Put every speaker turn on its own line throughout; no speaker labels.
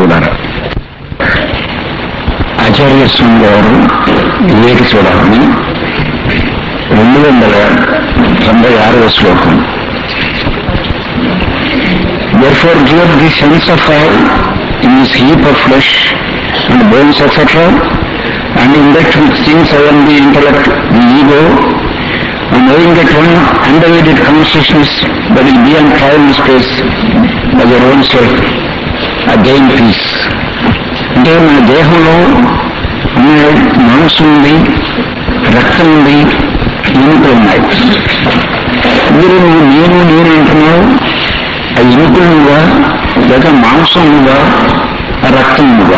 చూడాలి ఆచార్య స్వామి గారు వివేక చూడాలని రెండు వందల తొంభై ఆరవ శ్లోకం Therefore give the sense of all in this heap of flesh and bones, etc., and in that which thinks I am the intellect, the ego, and knowing that one undivided consciousness that will be on trial in space by your own self, again peace. అంటే మన దేహంలో ఉన్న మాంసం ఉంది రక్తం ఉంది ఎముకలు ఉన్నాయి మీరు నువ్వు నేను నేను అంటున్నావు ఆ ఎముకలు నువ్వా లేక మాంసం నువ్వా ఆ రక్తం నువ్వా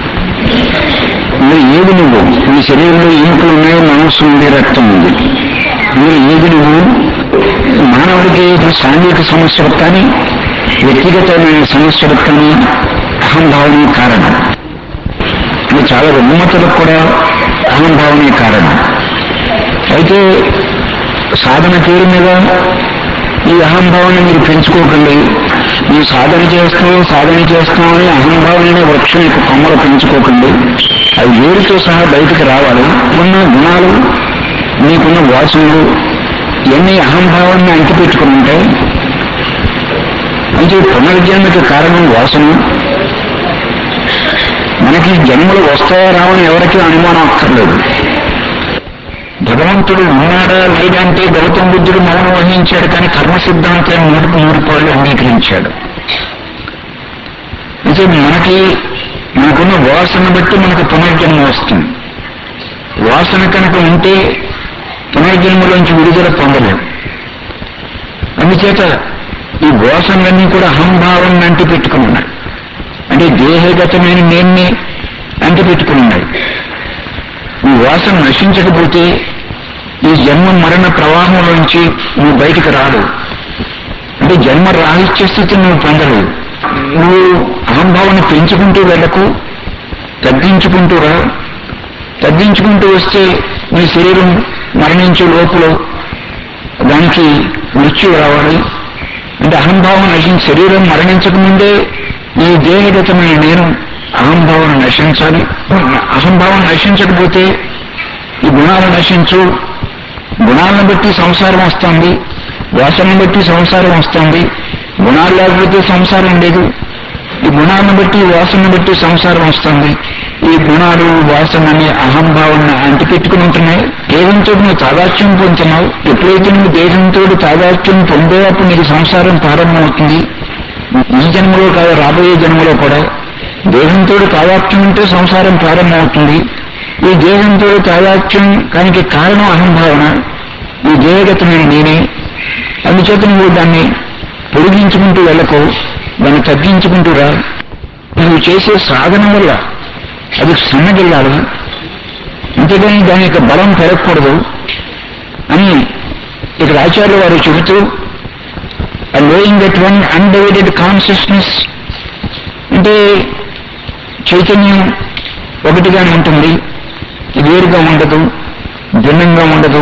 మీరు ఏది నువ్వు నీ శరీరంలో ఎముకలు ఉన్నాయి మాంసం ఉంది రక్తం ఉంది మీరు ఏది నువ్వు మానవుడికి ఇప్పుడు సాంఘిక సమస్యలకు కానీ వ్యక్తిగతమైన సమస్యలకు కానీ అహంభావనే కారణం ఇది చాలా ఉన్నతులకు కూడా అహంభావనే కారణం అయితే సాధన పేరు మీద ఈ అహంభావాన్ని మీరు పెంచుకోకండి మీరు సాధన చేస్తాం సాధన చేస్తాం అని అహంభావాన్ని వృక్షం యొక్క కొమ్మలు పెంచుకోకండి అవి వేరుతో సహా బయటకు రావాలి ఉన్న గుణాలు మీకున్న వాసనలు ఇవన్నీ అహంభావాన్ని అంటిపెట్టుకుని ఉంటాయి అంటే పునర్జన్మకి కారణం వాసన మనకి జన్మలు వస్తాయా రావని ఎవరికీ అనుమానం అక్కర్లేదు భగవంతుడు ఉన్నాడా లేడా అంటే గౌతమ బుద్ధుడు మౌనం వహించాడు కానీ కర్మ సిద్ధాంతం మూడు మూడు పాళ్ళు అంగీకరించాడు అంటే మనకి మనకున్న వాసన బట్టి మనకు పునర్జన్మ వస్తుంది వాసన కనుక ఉంటే పునర్జన్మలోంచి విడుదల పొందలేం అందుచేత ఈ వాసనలన్నీ కూడా అహంభావాన్ని అంటి పెట్టుకుని ఉన్నాయి అంటే దేహగతమైన నేన్ని అంటి పెట్టుకుని ఉన్నాయి ఈ వాసన నశించకపోతే ఈ జన్మ మరణ ప్రవాహంలోంచి నువ్వు బయటికి రాడు అంటే జన్మ రాహిత్య స్థితిని నువ్వు పొందలేవు నువ్వు అహంభావాన్ని పెంచుకుంటూ వెళ్ళకు తగ్గించుకుంటూ రా తగ్గించుకుంటూ వస్తే నీ శరీరం మరణించే లోపల దానికి మృత్యు రావాలి అంటే అహంభావం నశించి శరీరం మరణించక ముందే ఈ దేహగతమైన నేను అహంభావం నశించాలి అహంభావం నశించకపోతే ఈ గుణాలు నశించు గుణాలను బట్టి సంసారం వస్తుంది వాసనను బట్టి సంసారం వస్తుంది గుణాలు లేకపోతే సంసారం లేదు ఈ గుణాలను బట్టి వాసనను బట్టి సంసారం వస్తుంది ఈ గుణాలు వాసనని అహంభావాన్ని అంటిపెట్టుకుని ఉంటున్నాయి దేహంతో నువ్వు తాదాత్యం పొందుతున్నావు ఎప్పుడైతే నువ్వు దేహంతో తాదాత్యం పొందే అప్పుడు నీకు సంసారం ప్రారంభమవుతుంది ఈ జన్మలో కాదు రాబోయే జన్మలో కూడా దేహంతో తాదాత్యం ఉంటే సంసారం ప్రారంభమవుతుంది ఈ దేహంతో తాదాత్యం కానికి కారణం అహంభావన ఈ దేహగతమైన నేనే అందుచేత నువ్వు దాన్ని పొడిగించుకుంటూ వెళ్ళకు దాన్ని తగ్గించుకుంటూ రా నువ్వు చేసే సాధన వల్ల అది సన్నగిల్లాలి అంతేగాని దాని యొక్క బలం పెరగకూడదు అని ఇక్కడ ఆచార్యులు వారు చెబుతూ knowing that one undivided consciousness అంటే చైతన్యం ఒకటిగానే ఉంటుంది వేరుగా ఉండదు భిన్నంగా ఉండదు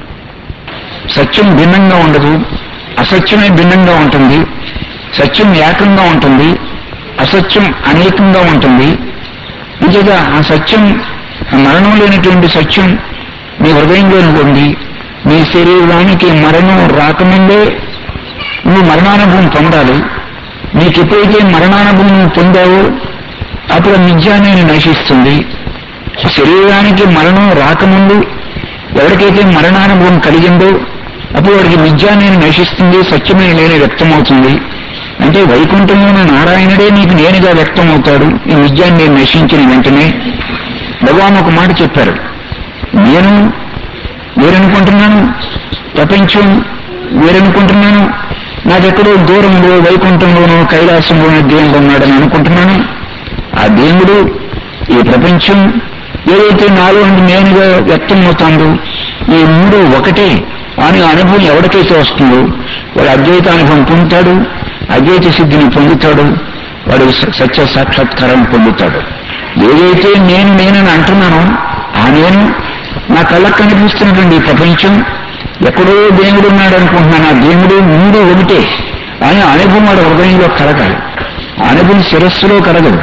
సత్యం భిన్నంగా ఉండదు అసత్యమే భిన్నంగా ఉంటుంది సత్యం ఏకంగా ఉంటుంది అసత్యం అనేకంగా ఉంటుంది నిజంగా ఆ సత్యం ఆ మరణం లేనటువంటి సత్యం మీ హృదయంలో ఉంది మీ శరీరానికి మరణం రాకముందే నువ్వు మరణానుభవం పొందాలి నీకు ఎప్పుడైతే మరణానుభవం పొందావో అప్పుడు నిజాన్ని నశిస్తుంది శరీరానికి మరణం రాకముందు ఎవరికైతే మరణానుభవం కలిగిందో అప్పుడు వాడికి నిజాన్ని నశిస్తుంది సత్యమైన లేని వ్యక్తమవుతుంది అంటే వైకుంఠంలోని నారాయణుడే నీకు నేనుగా వ్యక్తమవుతాడు ఈ నిజాన్ని నశించిన వెంటనే భగవాన్ ఒక మాట చెప్పారు నేను వేరనుకుంటున్నాను ప్రపంచం వేరనుకుంటున్నాను నాకెక్కడో దూరంలో వైకుంఠంలోనూ కైలాసంలోనూ దేవుడు ఉన్నాడని అనుకుంటున్నాను ఆ దేవుడు ఈ ప్రపంచం ఏదైతే నాలో నుండి నేనుగా వ్యక్తం అవుతుందో ఈ మూడు ఒకటే అని అనుభవం ఎవరికైతే వస్తుందో వాడు అద్వైత అనుభవం పొందుతాడు అద్వైత సిద్ధిని పొందుతాడు వాడు స- సత్య సాక్షాత్కారం పొందుతాడు ఏదైతే నేను నేనని అంటున్నానో ఆ నేను నా కళ్ళకు కనిపిస్తున్నటువంటి ఈ ప్రపంచం ఎక్కడో దేవుడు ఉన్నాడు అనుకుంటున్నాను ఆ దేవుడు మూడు ఒకటే అని అనుభవం వాడు హృదయంలో కలగాలి ఆ అనుభవం శిరస్సులో కలగదు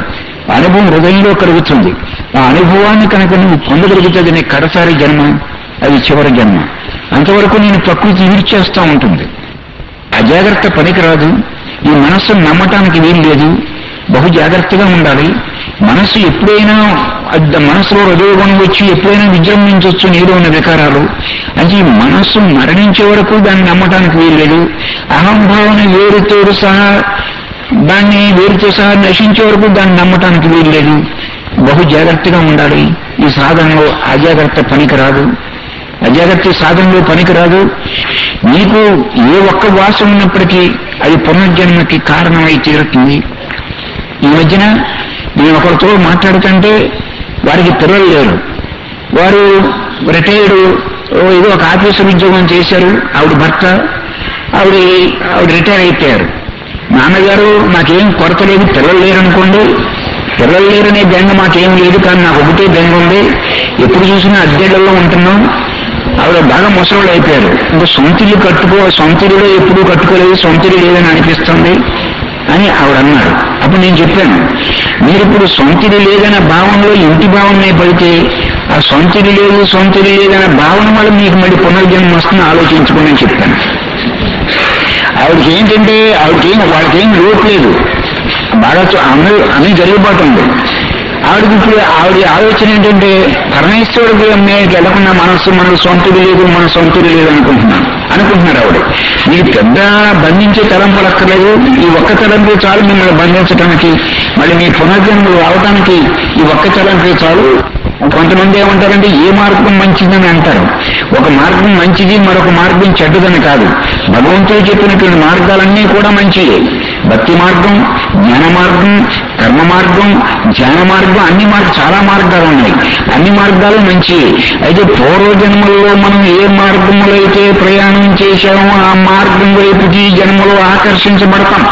అనుభవం హృదయంలో కలుగుతుంది ఆ అనుభవాన్ని కనుక నువ్వు పొందగలుగుతుంది నీ కడసారి జన్మ అది చివరి జన్మ అంతవరకు నేను ప్రకృతి ఈడ్చేస్తూ ఉంటుంది అజాగ్రత్త పనికిరాదు ఈ మనస్సును నమ్మటానికి వీలు లేదు బహు జాగ్రత్తగా ఉండాలి మనస్సు ఎప్పుడైనా అద్ద మనసులో రజోగుణం వచ్చి ఎప్పుడైనా విజృంభించవచ్చు నీలో ఉన్న వికారాలు అంటే ఈ మనస్సు మరణించే వరకు దాన్ని నమ్మటానికి వీలు లేదు అహంభావన వేరుతో సహా దాన్ని వేరుతో సహా నశించే వరకు దాన్ని నమ్మటానికి వీలు లేదు బహు జాగ్రత్తగా ఉండాలి ఈ సాధనలో అజాగ్రత్త పనికిరాదు అజాగ్రత్త సాధనలో పనికిరాదు నీకు ఏ ఒక్క వాసం ఉన్నప్పటికీ అది పునర్జన్మకి కారణమై తీరుతుంది ఈ మధ్యన నేను ఒకరితో మాట్లాడుతుంటే వారికి పిల్లలు లేరు వారు రిటైర్డ్ ఏదో ఒక ఆఫీసర్ ఉద్యోగం చేశారు ఆవిడ భర్త ఆవిడ ఆవిడ రిటైర్ అయిపోయారు నాన్నగారు నాకేం కొరత లేదు పిల్లలు లేరనుకోండి పిల్లలు లేరనే బెంగ మాకేం లేదు కానీ నాకు ఒకటే బెంగ ఉంది ఎప్పుడు చూసినా అద్దెళ్లలో ఉంటున్నాం ఆవిడ బాగా ముసలోళ్ళు అయిపోయారు ఇంకా సొంతిల్లు కట్టుకో సొంతిల్లులో ఎప్పుడూ కట్టుకోలేదు సొంతిల్లు లేదని అనిపిస్తుంది అని ఆవిడ అన్నారు అప్పుడు నేను చెప్పాను మీరు ఇప్పుడు సొంతిల్లు లేదన్న భావనలో ఇంటి భావనే పడితే ఆ సొంతిల్లు లేదు సొంతిల్లు లేదన్న భావన వల్ల మీకు మళ్ళీ పునర్జన్మ వస్తుందని ఆలోచించుకోండి అని చెప్పాను ఆవిడకి ఏంటంటే ఆవిడకేం వాళ్ళకేం లోటు లేదు బాగా చూ- అందరూ అన్ని జరిగిపోతుంది ఆవిడకి ఇప్పుడు ఆవిడ ఆలోచన ఏంటంటే పరమేశ్వరుడికి నేను వెళ్లకుండా మనస్సు మన సొంతది లేదు మన సొంతది లేదు అనుకుంటున్నాను అనుకుంటున్నారు ఆవిడ మీకు పెద్ద బంధించే తలంపులు అక్కర్లేదు ఈ ఒక్క తలంపే చాలు మిమ్మల్ని బంధించడానికి మళ్ళీ మీ పునర్జన్మలు రావడానికి ఈ ఒక్క తలంపే చాలు కొంతమంది ఏమంటారంటే ఏ మార్గం మంచిదని అంటారు ఒక మార్గం మంచిది మరొక మార్గం చెడ్డదని కాదు భగవంతుడు చెప్పినటువంటి మార్గాలన్నీ కూడా మంచివే భక్తి మార్గం జ్ఞాన మార్గం కర్మ మార్గం ధ్యాన మార్గం అన్ని మార్గ చాలా మార్గాలు ఉన్నాయి అన్ని మార్గాలు మంచివే అయితే పూర్వజన్మల్లో మనం ఏ మార్గంలో అయితే ప్రయాణం చేశామో ఆ మార్గం వైపుకి ఈ జన్మలో ఆకర్షించబడతాం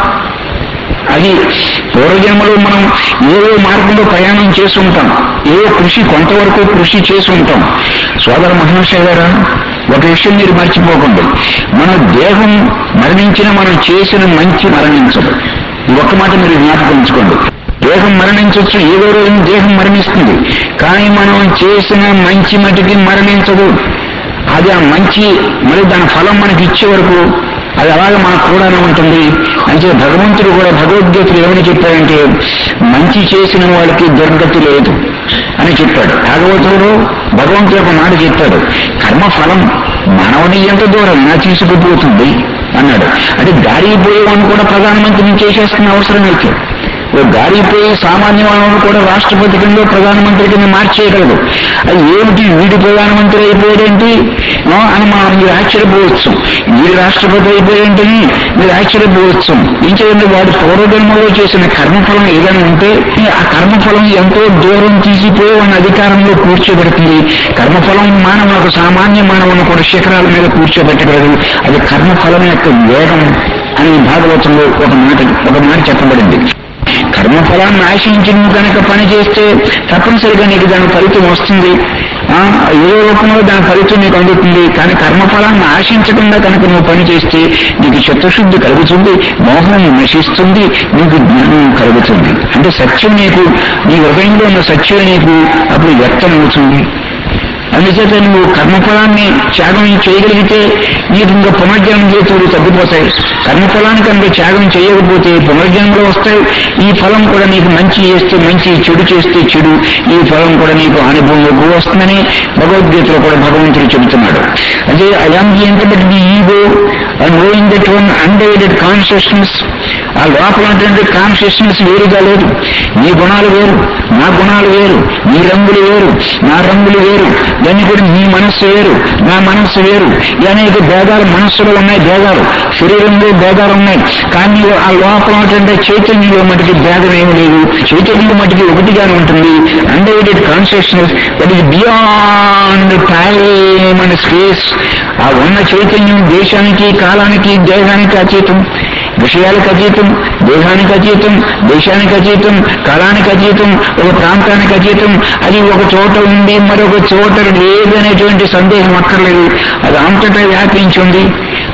అది పూర్వజన్మలో మనం ఏదో మార్గంలో ప్రయాణం చేసి ఉంటాం ఏదో కృషి కొంతవరకు కృషి చేసి ఉంటాం సోదర మహర్షి గారు ఒక విషయం మీరు మర్చిపోకండి మన దేహం మరణించిన మనం చేసిన మంచి మరణించదు ఈ ఒక్క మాట మీరు జ్ఞాపకం ఉంచుకోండి దేహం మరణించవచ్చు ఏదో రోజు దేహం మరణిస్తుంది కానీ మనం చేసిన మంచి మటికి మరణించదు అది ఆ మంచి మరి దాని ఫలం మనకి ఇచ్చే వరకు అది అలాగే మనకు కూడానే ఉంటుంది అంటే భగవంతుడు కూడా భగవద్గీతలు ఏమని చెప్పాడంటే మంచి చేసిన వాళ్ళకి దుర్గతి లేదు అని చెప్పాడు భాగవతుడు భగవంతుడు ఒక మాట చెప్పాడు కర్మఫలం మానవుని ఎంత దూరం నా తీసుకుపోతుంది అన్నాడు అంటే దారిపోయేవాడిని కూడా ప్రధానమంత్రిని చేసేస్తున్న అవసరం అయితే ఓ గారిపోయి సామాన్య వాళ్ళను కూడా రాష్ట్రపతి కింద ప్రధానమంత్రి కింద మార్చేయగలదు అది ఏమిటి వీడి ప్రధానమంత్రి అయిపోయాడేంటి ఆ, అని మనం మీరు ఆశ్చర్యపోవచ్చు వీడి రాష్ట్రపతి అయిపోయేంటని మీరు ఆశ్చర్యపోవచ్చు ఇంకేంటి వాడు పూర్వజన్మలో చేసిన కర్మఫలం ఏదైనా ఉంటే ఆ కర్మఫలం ఎంతో దూరం తీసిపోయి ఉన్న అధికారంలో కూర్చోబెడుతుంది కర్మఫలం మానవులకు సామాన్య మానవులను కూడా శిఖరాల మీద కూర్చోబెట్టగలదు అది కర్మఫలం యొక్క వేగం అని భాగవతంలో ఒక మాట ఒక మాట చెప్పబడింది కర్మఫలాన్ని ఆశించి నువ్వు కనుక పని చేస్తే తప్పనిసరిగా నీకు దాని ఫలితం వస్తుంది ఆ, ఏదో రూపంలో దాని ఫలితం నీకు అందుతుంది కానీ కర్మఫలాన్ని ఆశించకుండా కనుక నువ్వు పని చేస్తే నీకు చిత్తశుద్ధి కలుగుతుంది మోహం నశిస్తుంది నీకు జ్ఞానం కలుగుతుంది అంటే సత్యం నీకు నీ హృదయంలో ఉన్న సత్యం నీకు అప్పుడు వ్యక్తమవుతుంది అందుచేత నువ్వు కర్మఫలాన్ని త్యాగం చేయగలిగితే నీకు ఇంకా పునర్జన్మ హేతువులు తగ్గిపోతాయి కర్మఫలాన్ని కనుక త్యాగం చేయకపోతే పునర్జన్మలు వస్తాయి ఈ ఫలం కూడా నీకు మంచి చేస్తే మంచి చెడు చేస్తే చెడు ఈ ఫలం కూడా నీకు అనుభవంలోకి వస్తుందని భగవద్గీతలో కూడా భగవంతుడు చెబుతున్నాడు అంటే I'm the intellect the ego and knowing that one undivided consciousness ఆ లోపల ఉన్నటువంటి కాన్షియస్నెస్ వేరుగా లేదు నీ గుణాలు వేరు నా గుణాలు వేరు నీ రంగులు వేరు నా రంగులు వేరు ఇవన్నీ కూడా నీ మనస్సు వేరు నా మనస్సు వేరు ఈ అనేక భేదాలు మనస్సులో ఉన్నాయి భేదాలు శరీరంలో భేదాలు ఉన్నాయి కానీ ఆ లోపల ఉన్నటువంటి చైతన్యంలో మటుకి భేదం ఏమి లేదు చైతన్యం మటుకి ఒకటిగానే ఉంటుంది undivided consciousness that is beyond time and space ఆ ఉన్న చైతన్యం దేశానికి కాలానికి దేహానికి అతీతం విషయాలకు అతీతం దేహానికి అతీతం దేశానికి అతీతం కాలానికి అతీతం ఒక ప్రాంతానికి అతీతం అది ఒక చోట ఉంది మరొక చోట లేదనేటువంటి సందేహం అక్కర్లేదు అది అంతటా వ్యాపించి ఉంది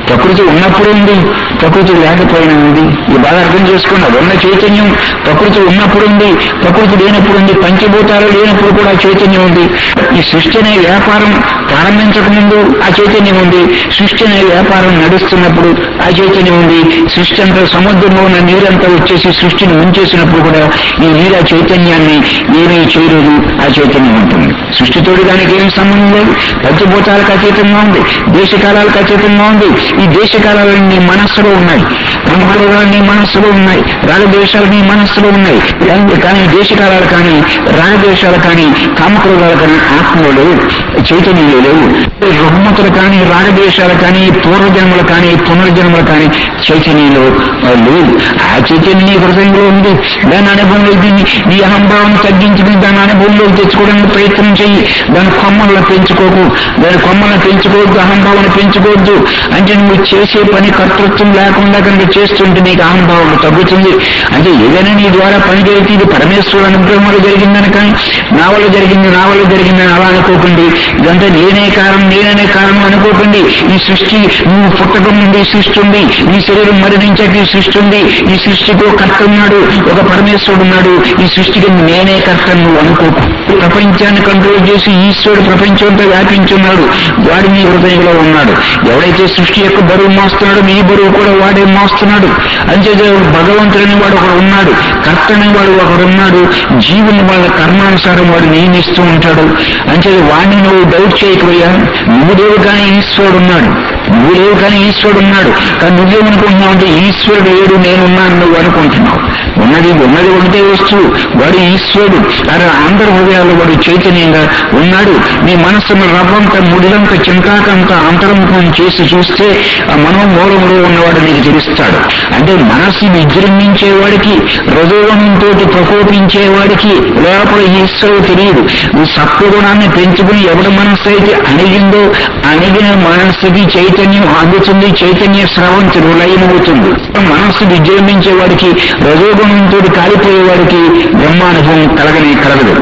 ప్రకృతి ఉన్నప్పుడు ఉంది ప్రకృతి లేకపోయినా ఉంది ఇది బాగా అర్థం చేసుకున్నారు ఉన్న చైతన్యం ప్రకృతి ఉన్నప్పుడు ఉంది ప్రకృతి లేనప్పుడు ఉంది పంచభూతాలు లేనప్పుడు కూడా చైతన్యం ఉంది ఈ సృష్టి అనే వ్యాపారం ప్రారంభించక ముందు ఆ చైతన్యం ఉంది సృష్టి అనే వ్యాపారం నడుస్తున్నప్పుడు ఆ చైతన్యం ఉంది సృష్టి అంతా సముద్రంలో ఉన్న నీరంతా వచ్చేసి సృష్టిని ముంచేసినప్పుడు కూడా ఈ నీరు ఆ చైతన్యాన్ని ఏమీ చేయలేదు ఆ చైతన్యం ఉంటుంది సృష్టితోటి దానికి ఏం సంబంధం లేదు పంచభూతాలకు అతీతంగా ఉంది దేశకాలాలకు అతీతంగా ఉంది ఈ దేశకాలాలు నీ మనస్సులో ఉన్నాయి బ్రహ్మలోకాలు నీ మనస్సులో ఉన్నాయి రాగద్వేషాలు నీ మనస్సులో ఉన్నాయి కానీ దేశకాలాలు కానీ రాగద్వేషాలు కానీ కామక్రోధాలు కానీ ఆత్మలో లేవు చైతన్యంలో లేవు రుగ్మతులు కానీ రాగద్వేషాలు కానీ పూర్వజన్మలు కానీ పునర్జన్మలు కానీ చైతన్యంలో ఆ, లేవు ఆ చైతన్యం నీ హృదయంలో ఉంది దాని అనుభవంలో దీన్ని నీ అహంభావం తగ్గించుకుని దాని అనుభవంలో తెచ్చుకోవడానికి ప్రయత్నం చెయ్యి దాని కొమ్మలను పెంచుకోకు దాని కొమ్మలను పెంచుకోవద్దు అహంభావాన్ని పెంచుకోవద్దు అంటే నువ్వు చేసే పని కర్తృత్వం లేకుండా కనుక చేస్తుంటే నీకు అహంభావం తగ్గుతుంది అంటే ఏదైనా నీ ద్వారా పని జరిగితే ఇది పరమేశ్వరుడు అనుగ్రహం వల్ల జరిగిందని కానీ నా వల్ల జరిగింది నా వల్ల జరిగిందని అలా అనుకోకండి ఇదంతా నేనే కారణం నేననే కారణం అనుకోకండి ఈ సృష్టి నువ్వు పుట్టకం నుండి ఈ సృష్టి ఉంది ఈ శరీరం మరణించాక ఈ సృష్టి ఉంది ఈ సృష్టికి ఒక కర్త ఉన్నాడు ఒక పరమేశ్వరుడు ఉన్నాడు ఈ సృష్టికి నేనే కర్త నువ్వు అనుకోకు ప్రపంచాన్ని కంట్రోల్ చేసి ఈశ్వరుడు ప్రపంచంతో వ్యాపించున్నాడు వాడు నీ హృదయంలో ఉన్నాడు ఎవడైతే సృష్టి యొక్క బరువు మోస్తున్నాడో నీ బరువు కూడా వాడే మోస్తున్నాడు అంచేత భగవంతుడని వాడు ఒకడు ఉన్నాడు కర్తని వాడు ఒకడు ఉన్నాడు జీవుని వాళ్ళ కర్మానుసారం వాడు నియమిస్తూ ఉంటాడు అంచేత వాడిని నువ్వు డౌట్ చేయకపోయా నువ్వు లేవు కానీ ఈశ్వరుడు ఉన్నాడు నువ్వు లేవు కానీ ఈశ్వరుడు ఉన్నాడు కానీ నువ్వేమనుకుంటున్నావు అంటే ఈశ్వరుడు లేడు నేనున్నాను నువ్వు అనుకుంటున్నావు ఉన్నది ఉన్నది ఒకటే వస్తువు వాడు ఈశ్వరుడు అలా అందరి హృదయాల్లో వాడు చైతన్యంగా ఉన్నాడు నీ మనస్సును రవ్వంత ముడిలంత చింతాకంత అంతర్ముఖం చేసి చూస్తే ఆ మనోమూలంలో ఉన్నవాడు నీకు తెలుస్తాడు అంటే మనస్సు విజృంభించే వాడికి హృదయంతో ప్రకోపించే వాడికి లోపల ఈశ్వరుడు తెలియదు ఈ సత్వగుణాన్ని పెంచుకుని ఎవడి మనస్సు అయితే అణిగిందో అణిగిన మనస్సుకి చైతన్యం అందుతుంది చైతన్య స్రవంతుడు లయమవుతుంది మనస్సు విజృంభించే వాడికి రజోగుణంతో కాలిపోయే వాడికి బ్రహ్మానుభవం కలగని కలగదు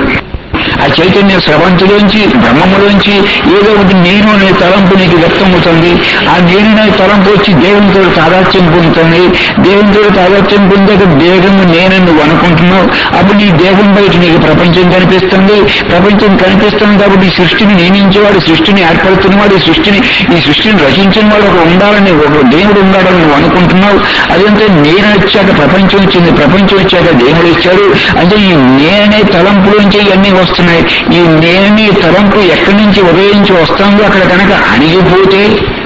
ఆ చైతన్య స్రవంతిలోంచి బ్రహ్మములోంచి ఏదో ఒకటి నేను అనే తలంపు నీకు వ్యక్తమవుతుంది ఆ నేను అనే తలంపు వచ్చి దేవునితో తాదాత్యం పొందుతుంది దేవునితో తాదాత్యం పొందాక దేహము నేనని నువ్వు అనుకుంటున్నావు అప్పుడు నీ దేహం బయట నీకు ప్రపంచం కనిపిస్తుంది ప్రపంచం కనిపిస్తుంది కాబట్టి ఈ సృష్టిని నియమించేవాడు సృష్టిని ఏర్పడుతున్నవాడు ఈ సృష్టిని ఈ సృష్టిని రచించిన వాడు ఒక ఉండాలని ఒక దేవుడు ఉండాలని నువ్వు అనుకుంటున్నావు అదంటే నేను వచ్చాక ప్రపంచం వచ్చింది ప్రపంచం వచ్చాక దేవుడు వచ్చాడు అంటే ఈ నేనే తలంపులోంచి ఇవన్నీ వస్తున్నాయి ఈ నేనే తలంపు ఎక్కడి నుంచి ఉదయించి వస్తుందో అక్కడ కనుక అణిగిపోతే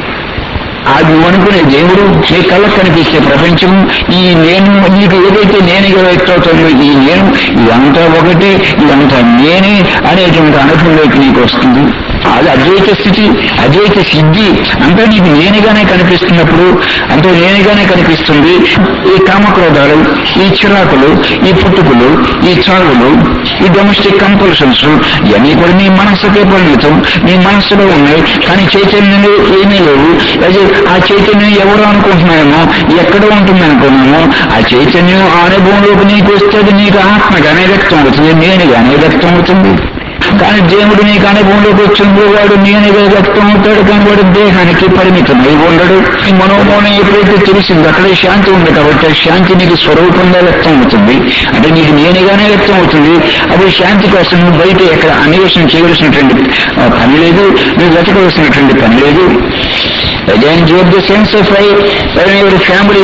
ఆ నువ్వు అనుకునే దేవుడు నీ కళ్ళకు కనిపిస్తే ప్రపంచం ఈ నేను నీకు ఏదైతే నేనుగా వ్యక్తవుతుందో ఈ నేను ఇదంతా ఒకటే ఇదంతా నేనే అనేటువంటి అనుభవంలోకి నీకు వస్తుంది అది అద్వైత స్థితి అద్వైత సిద్ధి అంతా నీకు నేనుగానే కనిపిస్తున్నప్పుడు అంటే నేనుగానే కనిపిస్తుంది ఈ కామక్రోధాలు ఈ చిరాకులు ఈ పుట్టుకులు ఈ చావులు ఈ డొమెస్టిక్ కంపల్షన్స్ ఇవన్నీ కూడా నీ మనస్సుకే పరిమితం నీ మనస్సులో ఉన్నాయి కానీ చైతన్యంలో ఏమీ లేవు అది ఆ చైతన్యం ఎవరు అనుకుంటున్నామో ఎక్కడో ఉంటుంది అనుకున్నామో ఆ చైతన్యం ఆ అనుభవంలోకి నీకు వస్తే అది నీకు ఆత్మగానే వ్యక్తం అవుతుంది నేనుగానే వ్యక్తం అవుతుంది కానీ దేవుడు నీకు అనుభవంలోకి వచ్చినప్పుడు వాడు నేనుగా వ్యక్తం అవుతాడు కానీ వాడు దేహానికి పరిమితమై ఉండడు ఈ మనోమౌనం ఎప్పుడైతే తెలిసిందో అక్కడే శాంతి ఉంది కాబట్టి ఆ శాంతి నీకు స్వరూపంగా వ్యక్తం అవుతుంది అంటే నీకు నేనుగానే వ్యక్తం అవుతుంది అప్పుడు శాంతి కోసం నువ్వు బయట ఎక్కడ అన్వేషణ చేయవలసినటువంటి ఆ, పని లేదు నువ్వు వెతకవలసినటువంటి పని లేదు again give the sense of your family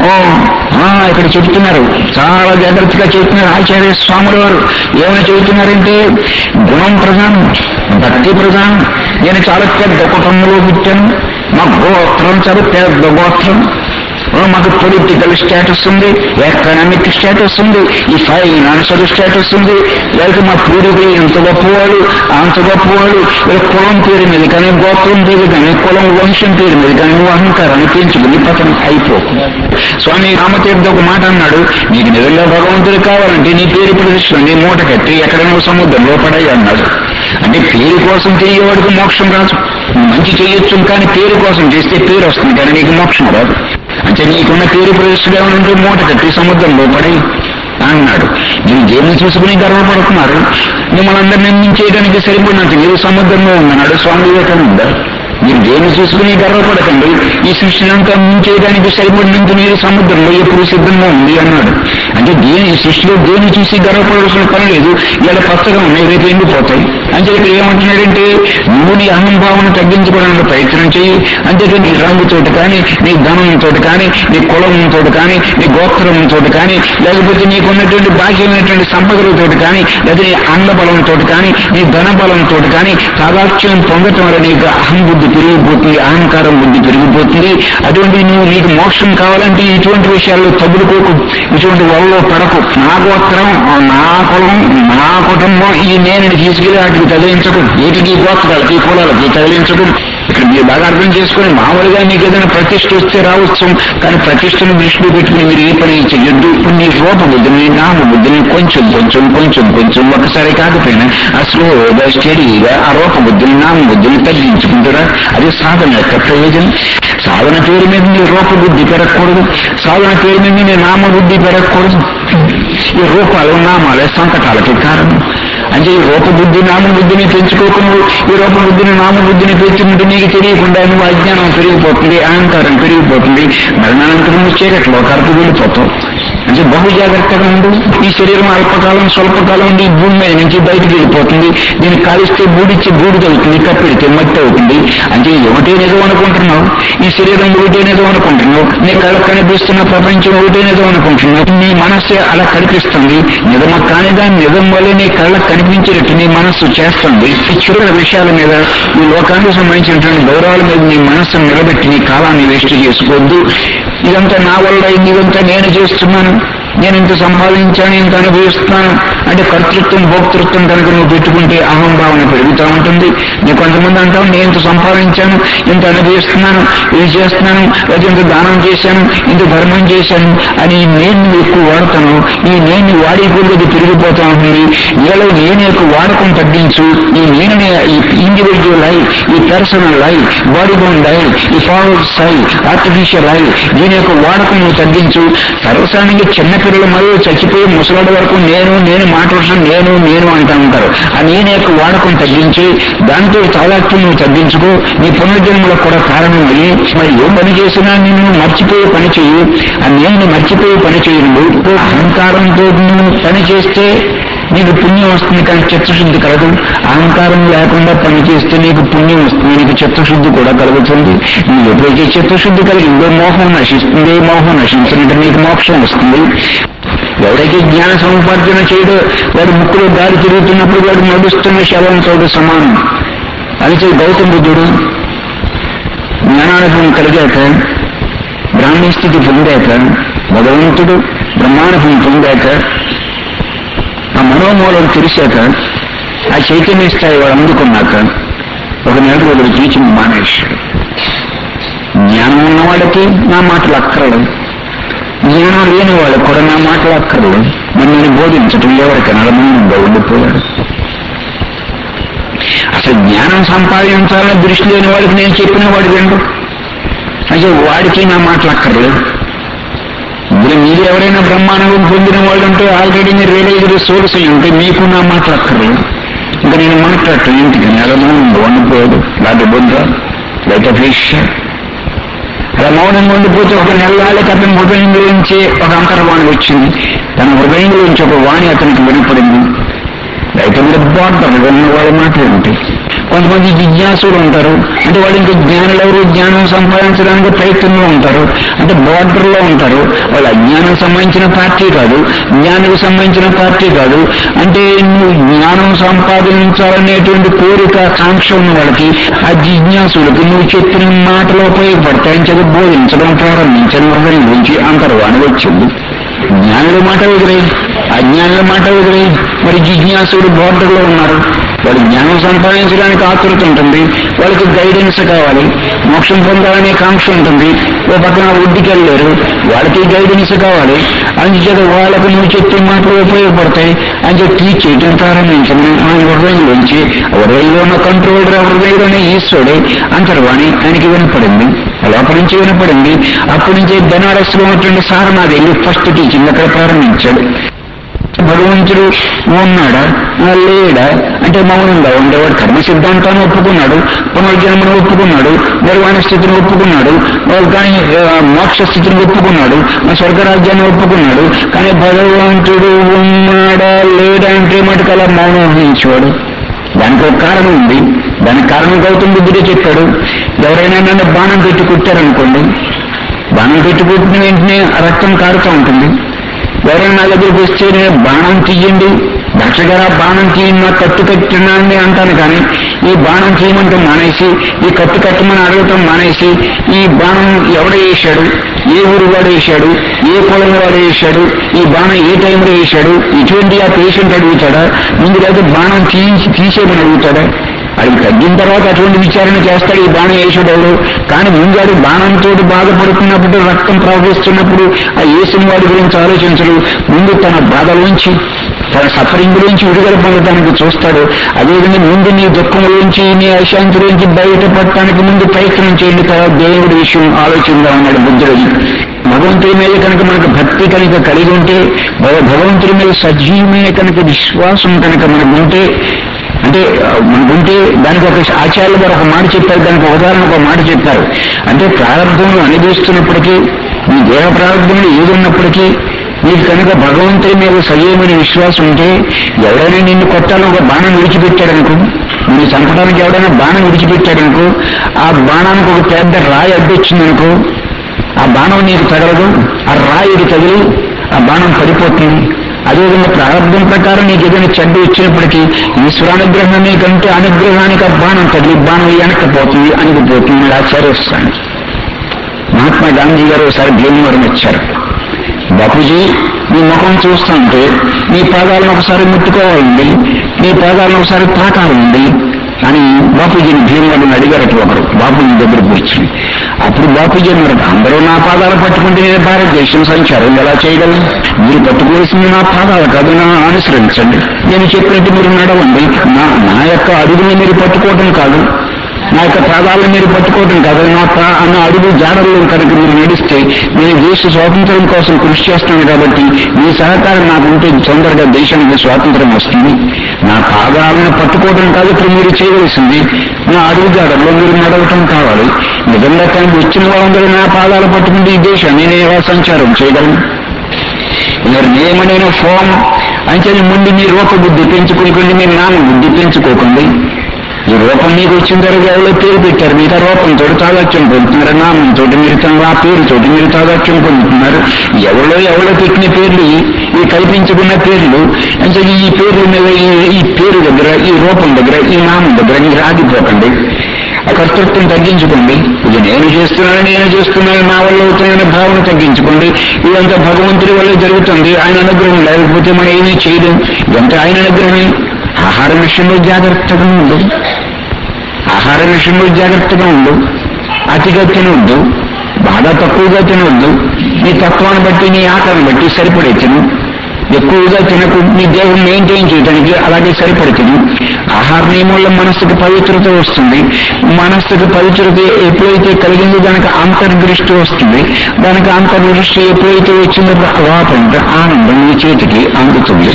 ఇక్కడ చెబుతున్నారు చాలా జాగ్రత్తగా చెబుతున్నారు ఆచార్య స్వాముల వారు ఏమైనా చెబుతున్నారంటే గుణం ప్రధానం భక్తి ప్రధానం నేను చాలా పెద్ద కుటుంబంలో పుట్టాను మా గోత్రం చాలా పెద్ద గోత్రం ఓ, మాకు పొలిటికల్ స్టేటస్ ఉంది ఎకనామిక్ స్టేటస్ ఉంది ఈ ఫైనాన్షియల్ స్టేటస్ ఉంది లేకపోతే మా పూర్వీకులు ఎంత గొప్పవాడు అంత గొప్పవాడు ఇలా కులం పేరు మీద కానీ గోత్రం పేరు కానీ కులం వంశం పేరు మీద కానీ నువ్వు అహంకారాన్ని పెంచుకుని పతనం అయిపో స్వామి రామతీర్థ ఒక మాట అన్నాడు నీకు నిజంగా భగవంతుడు కావాలంటే నీ పేరు ప్రతిష్ట నీ మూట కట్టి ఎక్కడైనా సముద్రంలో పడాయి అన్నాడు అంటే పేరు కోసం తిరిగేవాడికి మోక్షం రాదు మంచి చేయొచ్చు కానీ పేరు కోసం చేస్తే పేరు వస్తుంది కానీ నీకు మోక్షం రాదు అంటే నీకున్న పేరు ప్రతిష్టగా ఉంటే మూట కట్టి సముద్రంలో పడి అన్నాడు మీరు దేన్ని చూసుకుని గర్వపడుతున్నారు మిమ్మల్ని అందరినీ నిందించేయడానికి సరిపడినంత మీరు సముద్రంలో ఉన్నాడు స్వామి వివేకానంద మీరు దేన్ని చూసుకుని గర్వపడకండి ఈ సృష్టిని అంతా ముంచేయడానికి సరిపడినంత నీరు సముద్రంలో ఎప్పుడు సిద్ధంగా ఉంది అన్నాడు అంటే దేని ఈ సృష్టిలో దేన్ని చూసి గర్వపడాల్సిన పని లేదు ఇలా పచ్చగా ఉన్నాయి రేపు ఎండిపోతాయి అంటే ఇక్కడ ఏమంటున్నాడంటే నువ్వు నీ అహంభావం తగ్గించుకోవడానికి ప్రయత్నం చేయి అంతేకాని నీ రంగుతోటి కానీ నీ ధనంతో కానీ నీ కులంతో కానీ నీ గోత్రంతో కానీ లేకపోతే నీకున్నటువంటి బాహ్యమైనటువంటి సంపదలతో కానీ లేదా నీ అండబలంతో కానీ నీ ధన బలంతో కానీ తాదాత్యం పొందటం వల్ల నీకు అహం బుద్ధి పెరిగిపోతుంది అహంకారం బుద్ధి పెరిగిపోతుంది అటువంటి నువ్వు నీకు మోక్షం కావాలంటే ఇటువంటి విషయాల్లో తగులుకోకు ఇటువంటి వలలో పడకు నా గోత్రం నా కులం నా కుటుంబం ఈ నేను తీసుకెళ్లి వాటికి తగిలించడం వీటికి గోత్రాలకి కులాలకి తగిలించడం ఇక్కడ మీరు బాగా అర్థం చేసుకుని మామూలుగా మీకు ఏదైనా ప్రతిష్ఠ వస్తే రావచ్చు కానీ ప్రతిష్టను దృష్టిలో పెట్టుకుని మీరు ఏ పని చెయ్యొద్దు ఇప్పుడు నీ రూప బుద్ధిని నామ బుద్ధిని కొంచెం కొంచెం కొంచెం కొంచెం ఒకసారి కాకపోయినా ఆ స్లోగా స్టడీగా ఆ రూప బుద్ధిని నామ బుద్ధిని తగ్గించుకుంటారా అది సాధన యొక్క ప్రయోజనం సాధన పేరు మీద నీ రూప బుద్ధి పెరగకూడదు సాధన పేరు మీద నీ నామ బుద్ధి పెరగకూడదు ఈ రూపాలు నామాలే సంకటాలకి కారణం అంటే ఈ రూపబుద్ధి నామబుద్ధిని పెంచుకోకుండా ఈ రూపబుద్ధిని నామబుద్ధిని పెంచుకుంటే నీకు తెలియకుండా నువ్వు అజ్ఞానం పెరిగిపోతుంది అహంకారం పెరిగిపోతుంది మరణానంతరం చీకట్లో కరకు వెళ్ళిపోతావు అంటే బహు జాగ్రత్తగా ఉండు ఈ శరీరం అల్పకాలం స్వల్పకాలం ఉండి ఈ భూమి మీద నుంచి బయటికి వెళ్ళిపోతుంది దీన్ని కాలిస్తే బూడిచ్చి బూడిద అవుతుంది కప్పెడితే మట్టి అవుతుంది అంటే ఇది ఒకటేనేదో అనుకుంటున్నావు ఈ శరీరం ఒకటేనేదో అనుకుంటున్నావు నీ కళ్ళ కనిపిస్తున్న ప్రపంచం ఒకటేనేదో అనుకుంటున్నావు నీ మనస్సు అలా కనిపిస్తుంది నిజమ కాని దాని నిజం వల్లే నీ కళ్ళకు కనిపించినట్టు నీ మనస్సు చేస్తుంది ఈ చిన్న విషయాల మీద ఈ లోకానికి సంబంధించినటువంటి గౌరవాల మీద నీ మనస్సును నిలబెట్టి నీ కాలాన్ని వేస్ట్ చేసుకోవద్దు ఇదంతా నా వల్ల అయింది, ఇదంతా నేను చేస్తున్నాను నేను ఇంత సంపాదించాను ఇంత అనుభవిస్తున్నాను అంటే కర్తృత్వం భోక్తృత్వం కనుక నువ్వు పెట్టుకుంటే అహంభావన పెరుగుతూ ఉంటుంది నీ కొంతమంది అంటావు నేను ఇంత సంపాదించాను ఇంత అనుభవిస్తున్నాను ఇది చేస్తున్నాను లేదా ఇంత దానం చేశాను ఇంత ధర్మం చేశాను అని ఈ నేను ఎక్కువ వాడతాను ఈ నేను వాడి కొద్ది పెరిగిపోతా ఉంటుంది నీలో నేను యొక్క వాడకం తగ్గించు ఈ నేను ఈ ఇండివిజువల్ ఐ ఈ personal I body bound I ఈ ఫార్వర్డ్ సై ఆర్టిఫిషియల్ ఐ దీని యొక్క వాడకం నువ్వు తగ్గించు సర్వసాధారణంగా చిన్నపిల్లల మరియు చచ్చిపోయి ముసలాడు వరకు నేను నేను మాట్లాడుతున్న నేను నేను అంటూ ఉంటారు ఆ నేను యొక్క వాడకం తగ్గించి దాంతో తాదాత్యం నువ్వు తగ్గించుకో నీ పునర్జన్మలకు కూడా కారణం అయ్యి మరి ఏ పని చేసినా నిన్ను మర్చిపోయే పని చెయ్యి ఆ నేను మర్చిపోయే పని చేయను అహంకారంతో నువ్వు పని చేస్తే నీకు పుణ్యం వస్తుంది కానీ చిత్తశుద్ధి కలదు అహంకారం లేకుండా పని చేస్తే నీకు పుణ్యం వస్తుంది నీకు చిత్తశుద్ధి కూడా కలుగుతుంది నీకు ఎప్పుడైతే చిత్తశుద్ధి కలిగిందో మోహం నశిస్తుంది మోహం నశించినట్టు నీకు మోక్షం వస్తుంది ఎవడైతే జ్ఞాన సముపార్జన చేయడో వాడు ముక్కులో దారి తిరుగుతున్నప్పుడు వాడు నడుస్తున్న శవంతో సమానం అయితే గౌతమ బుద్ధుడు జ్ఞానానుభవం కలిగాక బ్రాహ్మీ స్థితి పొందాక భగవంతుడు బ్రహ్మానుభవం పొందాక ఆ మనోమూలం తెలిసాక ఆ చైతన్య స్థాయి వాడు అందుకున్నాక ఒక నెల రోజులు టీచింగ్ మానేశాడు జ్ఞానం ఉన్న వాళ్ళకి నా మాటలు అక్కర్లేదు జ్ఞానం లేని వాళ్ళకి కూడా నా మాటలు అక్కర్లేదు మరి నేను బోధించటం ఎవరికైనా మౌనంగా ఉండిపోయాడు అసలు జ్ఞానం సంపాదించాలని దృష్టి లేని వాడికి నేను చెప్పిన వాడు వినడు అయ్యో వాడికి నా మాటలు అక్కర్లేదు ఇప్పుడు మీరు ఎవరైనా బ్రహ్మాండం పొందిన వాళ్ళు ఉంటే ఆల్రెడీ మీరు రియలైజ్డ్ సోర్స్ అయి ఉంటే మీకు నా మాటలు అక్కర్లేదు ఇంకా నేను మాట్లాడటం ఇంటికి నెలలో వండిపోయాడు లేకపోతే బుద్ధ లేకపోతే ఫిష్ అలా మౌనంగా ఉండిపోతే ఒక నెలలకి అతని హృదయంలోంచి ఒక అంతర్వాణి వచ్చింది తన హృదయంలోంచి ఒక వాణి అతనికి వినపడింది అయితే మీద బాగుంటారు విన్న వాళ్ళ మాటలు ఉంటాయి కొంతమంది జిజ్ఞాసులు ఉంటారు అంటే వాళ్ళు ఇంకా జ్ఞానులు ఎవరు జ్ఞానం సంపాదించడానికి ప్రయత్నంలో ఉంటారు అంటే బోర్డర్లో ఉంటారు వాళ్ళు అజ్ఞానం సంబంధించిన పార్టీ కాదు జ్ఞానికి సంబంధించిన పార్టీ కాదు అంటే నువ్వు జ్ఞానం సంపాదించాలనేటువంటి కోరిక కాంక్ష ఉన్న వాళ్ళకి ఆ జిజ్ఞాసులకి నువ్వు చెప్పిన మాటలు ఉపయోగపడతాయని చెప్పి బోధించడం ప్రారంభించడం హృదయం గురించి అంతర్వాణి వచ్చింది జ్ఞానుల మాట వదిలేయి అజ్ఞానుల మాట వదిలేయి మరి జిజ్ఞాసుడు బోర్డర్లో ఉన్నారు వాడు జ్ఞానం సంపాదించడానికి ఆతృత ఉంటుంది వాళ్ళకి గైడెన్స్ కావాలి మోక్షం పొందాలనే కాంక్ష ఉంటుంది ఓ పక్కన వృద్ధికి వెళ్ళారు వాళ్ళకి గైడెన్స్ కావాలి అందుచేత వాళ్ళకు నువ్వు చెప్పే మాటలు ఉపయోగపడతాయి అని చెప్పి టీచ్ చేయటం ప్రారంభించింది ఆ హృదయంలోంచి హృదయంలో ఉన్న కంట్రోలర్ హృదయంలోనే ఈశ్వరుడే అంతర్వాణి ఆయనకి వినపడింది లోపల నుంచి వినపడింది అప్పటి నుంచి బెనారస్ లో ఉన్నటువంటి సారనాథ్ వెళ్ళి ఫస్ట్ టీచింగ్ అక్కడ ప్రారంభించాడు భగవంతుడు ఉన్నాడా ఆ లేడా అంటే మౌనంగా ఉండేవాడు కర్మ సిద్ధాంతాన్ని ఒప్పుకున్నాడు పునర్జన్మను ఒప్పుకున్నాడు నిర్వాణ స్థితిని ఒప్పుకున్నాడు ఆ, కానీ ఆ, మోక్ష స్థితిని ఒప్పుకున్నాడు ఆ, స్వర్గరాజ్యాన్ని ఒప్పుకున్నాడు కానీ భగవంతుడు ఉన్నాడా లేడా అంటే మటుకు అలా మౌనం వహించేవాడు దానికి ఒక కారణం ఉంది దానికి కారణం గౌతమ బుద్ధుడే చెప్పాడు ఎవరైనా నన్ను బాణం పెట్టి కుట్టారనుకోండి బాణం పెట్టి కుట్టిన వెంటనే రక్తం కారుతూ ఉంటుంది ఎవరైనా నా దగ్గరికి వస్తే నేను బాణం తీయండి డాక్టర్ గారు ఆ బాణం తీయండి నా కట్టు కట్టినాన్ని అంటాను కానీ ఈ బాణం తీయమంటే మానేసి ఈ కట్టు కట్టమని అడగటం మానేసి ఈ బాణం ఎవడ వేశాడు ఏ ఊరు వాడు వేశాడు ఏ కులం వాడు వేశాడు ఈ బాణం ఏ టైంలో వేశాడు ఇటువంటి ఆ పేషెంట్ అడుగుతాడా ముందు లేదా బాణం తీసి తీసేయమని అడుగుతాడా అది తగ్గిన తర్వాత అటువంటి విచారణ చేస్తాడు ఈ బాణం వేసాడు కానీ ముందాడు బాణంతో బాధపడుతున్నప్పుడు రక్తం ప్రవహిస్తున్నప్పుడు ఆ వేసిన వాడి గురించి ఆలోచించడు ముందు తన బాధలోంచి తన సఫరింగ్ నుంచి విడుదల పొందడానికి చూస్తాడు అదేవిధంగా ముందు నీ దుఃఖంలోంచి నీ అశాంతిలోంచి బయటపడటానికి ముందు ప్రయత్నం చేయండి తర్వాత దేవుడి విషయం ఆలోచిందాం అన్నాడు బుద్ధుడు భగవంతుడి మీద కనుక మనకు భక్తి కనుక కలిగి ఉంటే భగ- భగవంతుడి మీద సజీవమైన కనుక విశ్వాసం కనుక మనకు ఉంటే అంటే ఆ, మనకుంటే దానికి ఒక ఆచార్యులు గారు ఒక మాట చెప్పారు దానికి ఒక ఉదాహరణ ఒక మాట చెప్పారు అంటే ప్రారంభంలో అనుభవిస్తున్నప్పటికీ మీ దేహ ప్రారంభంలో ఏది ఉన్నప్పటికీ నీకు కనుక భగవంతుడి మీద సజీవమైన విశ్వాసం ఉంటే ఎవరైనా నిన్ను కొట్టాలని ఒక బాణం విడిచిపెట్టాడనుకో నిన్ను చంపడానికి ఎవడైనా బాణం విడిచిపెట్టాడనుకో ఆ బాణానికి ఒక పెద్ద రాయి అడ్డొచ్చిందనుకో ఆ బాణం నీకు తగలదు ఆ రాయికి తగిలి ఆ బాణం పడిపోతుంది అదేవిధంగా ప్రారంభం ప్రకారం నీకు ఏదైనా చెడ్డ వచ్చినప్పటికీ ఈశ్వరానుగ్రహం నీకంటే అనుగ్రహానికి ఆ బాణం తగిలి బాణం వెనక్కిపోతుంది అణిగిపోతుంది ఆచార్యస్థానం మహాత్మా గాంధీ గారు ఒకసారి భీమవరం వచ్చారు బాపూజీ మీ ముఖం చూస్తుంటే మీ పాదాలను ఒకసారి ముట్టుకోవాలండి మీ పాదాలను ఒకసారి తాకాలండి అని బాపూజీని భీమవరం అడిగారట ఒకరు బాపూజీ దగ్గర కూర్చుని అప్పుడు బాపూజీ అన్నారు అందరూ నా పాదాలు పట్టుకుంటే నేను భారతదేశం సంచారం ఎలా చేయగలను మీరు పట్టుకోవాల్సింది నా పాదాలు కాదు నా అనుసరించండి నేను చెప్పినట్టు మీరు నడవండి నా నా యొక్క అడుగుని మీరు పట్టుకోవటం కాదు నా యొక్క పాదాలను మీరు పట్టుకోవటం కాదు నా పా నా అడుగు జాడల్లో కనుక మీరు నడిస్తే నేను దేశ స్వాతంత్రం కోసం కృషి చేస్తున్నాను కాబట్టి మీ సహకారం నాకు ఉంటే తొందరగా దేశానికి స్వాతంత్రం వస్తుంది నా పాదాలను పట్టుకోవడం కాదు ఇప్పుడు మీరు చేయవలసింది నా అడుగు జాడల్లో మీరు నడవటం కావాలి నిజంగా కానీ వచ్చిన వాళ్ళందరూ నా పాదాలు పట్టుకుంటే ఈ దేశాన్ని నేను ఎలా సంచారం చేయగలను మీరు నియమమైన ఫోమ్ అంటే ముందు మీ రూపబుద్ధి పెంచుకోకండి మీరు నామ బుద్ధి పెంచుకోకండి ఈ రూపం మీకు వచ్చిన తర్వాత ఎవరో పేరు పెట్టారు మీరు ఆ రూపంతో తాదాత్యం పొందుతున్నారు నామంతో మీరు తన ఆ పేరుతోటి మీరు తాదాత్యం పొందుతున్నారు ఎవరో ఎవరో పెట్టిన పేర్లు ఈ- ఈ కల్పించుకున్న పేర్లు అంటే ఈ పేర్ల మీద ఈ- ఈ పేరు దగ్గర ఈ రూపం దగ్గర ఈ నామం దగ్గర మీరు ఆగిపోకండి ఆ కర్తృత్వం తగ్గించుకోండి ఇది నేను చేస్తున్నాను నేను చేస్తున్నాను నా వల్ల అవుతున్న భావన తగ్గించుకోండి ఇదంతా భగవంతుడి వల్ల జరుగుతుంది ఆయన అనుగ్రహం లేకపోతే మనం ఏమీ చేయలేం ఇదంతా ఆయన అనుగ్రహమే ఆహార విషయంలో జాగ్రత్తగా ఉండు ఆహార విషయంలో జాగ్రత్తగా ఉండు అతిగా తినొద్దు బాగా తక్కువగా తినొద్దు నీ తత్వాన్ని బట్టి నీ ఆకలిని బట్టి సరిపడే తిను ఎక్కువగా తినకు నీ దేవుని మెయింటైన్ చేయడానికి అలాగే సరిపడి తిను ఆహార నియమంలో మనస్సుకు పవిత్రత వస్తుంది మనస్సుకు పవిత్రత ఎప్పుడైతే కలిగిందో దానికి అంతర్దృష్టి వస్తుంది దానికి అంతర్దృష్టి ఎప్పుడైతే వచ్చిందో లోపల ఆనందం నీ చేతికి అందుతుంది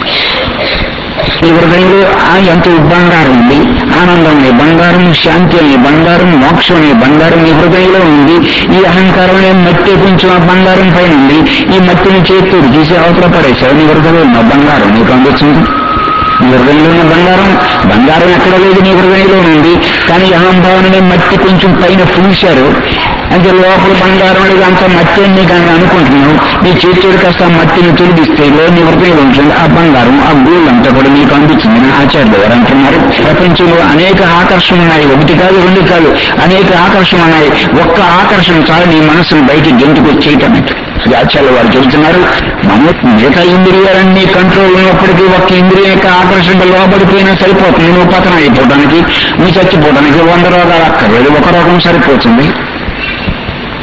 ఈ హృదయంలో ఆ ఎంత బంగారం ఉంది ఆనందం అనే బంగారం శాంతి అనే బంగారం మోక్షం అనే బంగారం ఈ హృదయంలో ఉంది ఈ అహంకారం అనే మట్టి కొంచెం ఆ బంగారం పైన ఉంది ఈ మట్టిని చేతితో తీసి అవతల పడేశావు నీ హృదయంలో ఉన్న బంగారం నీకు అందుతుంది నీ హృదయంలో ఉన్న బంగారం బంగారం ఎక్కడ లేదు నీ హృదయంలో ఉంది కానీ ఈ అహంభావన అనే మట్టి కొంచెం పైన పూశారు అంటే లోపల బంగారం అనేది అంత మట్టి అని నీకు అని అనుకుంటున్నావు నీ చేతితోడు కాస్త ఆ మట్టిని తొలగిస్తే లో నీ హృదయంలో ఉంటుంది ఆ బంగారం ఆ గోల్డ్ అంతా కూడా నీకు అందుతుందని ఆచార్యులు గారు అంటున్నారు ప్రపంచంలో అనేక ఆకర్షణ ఉన్నాయి ఒకటి కాదు రెండు కాదు అనేక ఆకర్షణ ఉన్నాయి ఒక్క ఆకర్షణ చాలు నీ మనసును బయటికి గెంతుకు వచ్చేయటానికి ఇది ఆచార్యులు వారు చెబుతున్నారు మన మిగతా ఇంద్రియాలన్నీ కంట్రోల్ ఉన్నప్పటికీ ఒక్క ఇంద్రియం యొక్క ఆకర్షణకు లోబడిపోయినా సరిపోతుంది నువ్వు పతనం అయిపోవడానికి నువ్వు చచ్చిపోవడానికి వంద రోగాలు అక్కర్లేదు ఒక రోగం సరిపోతుంది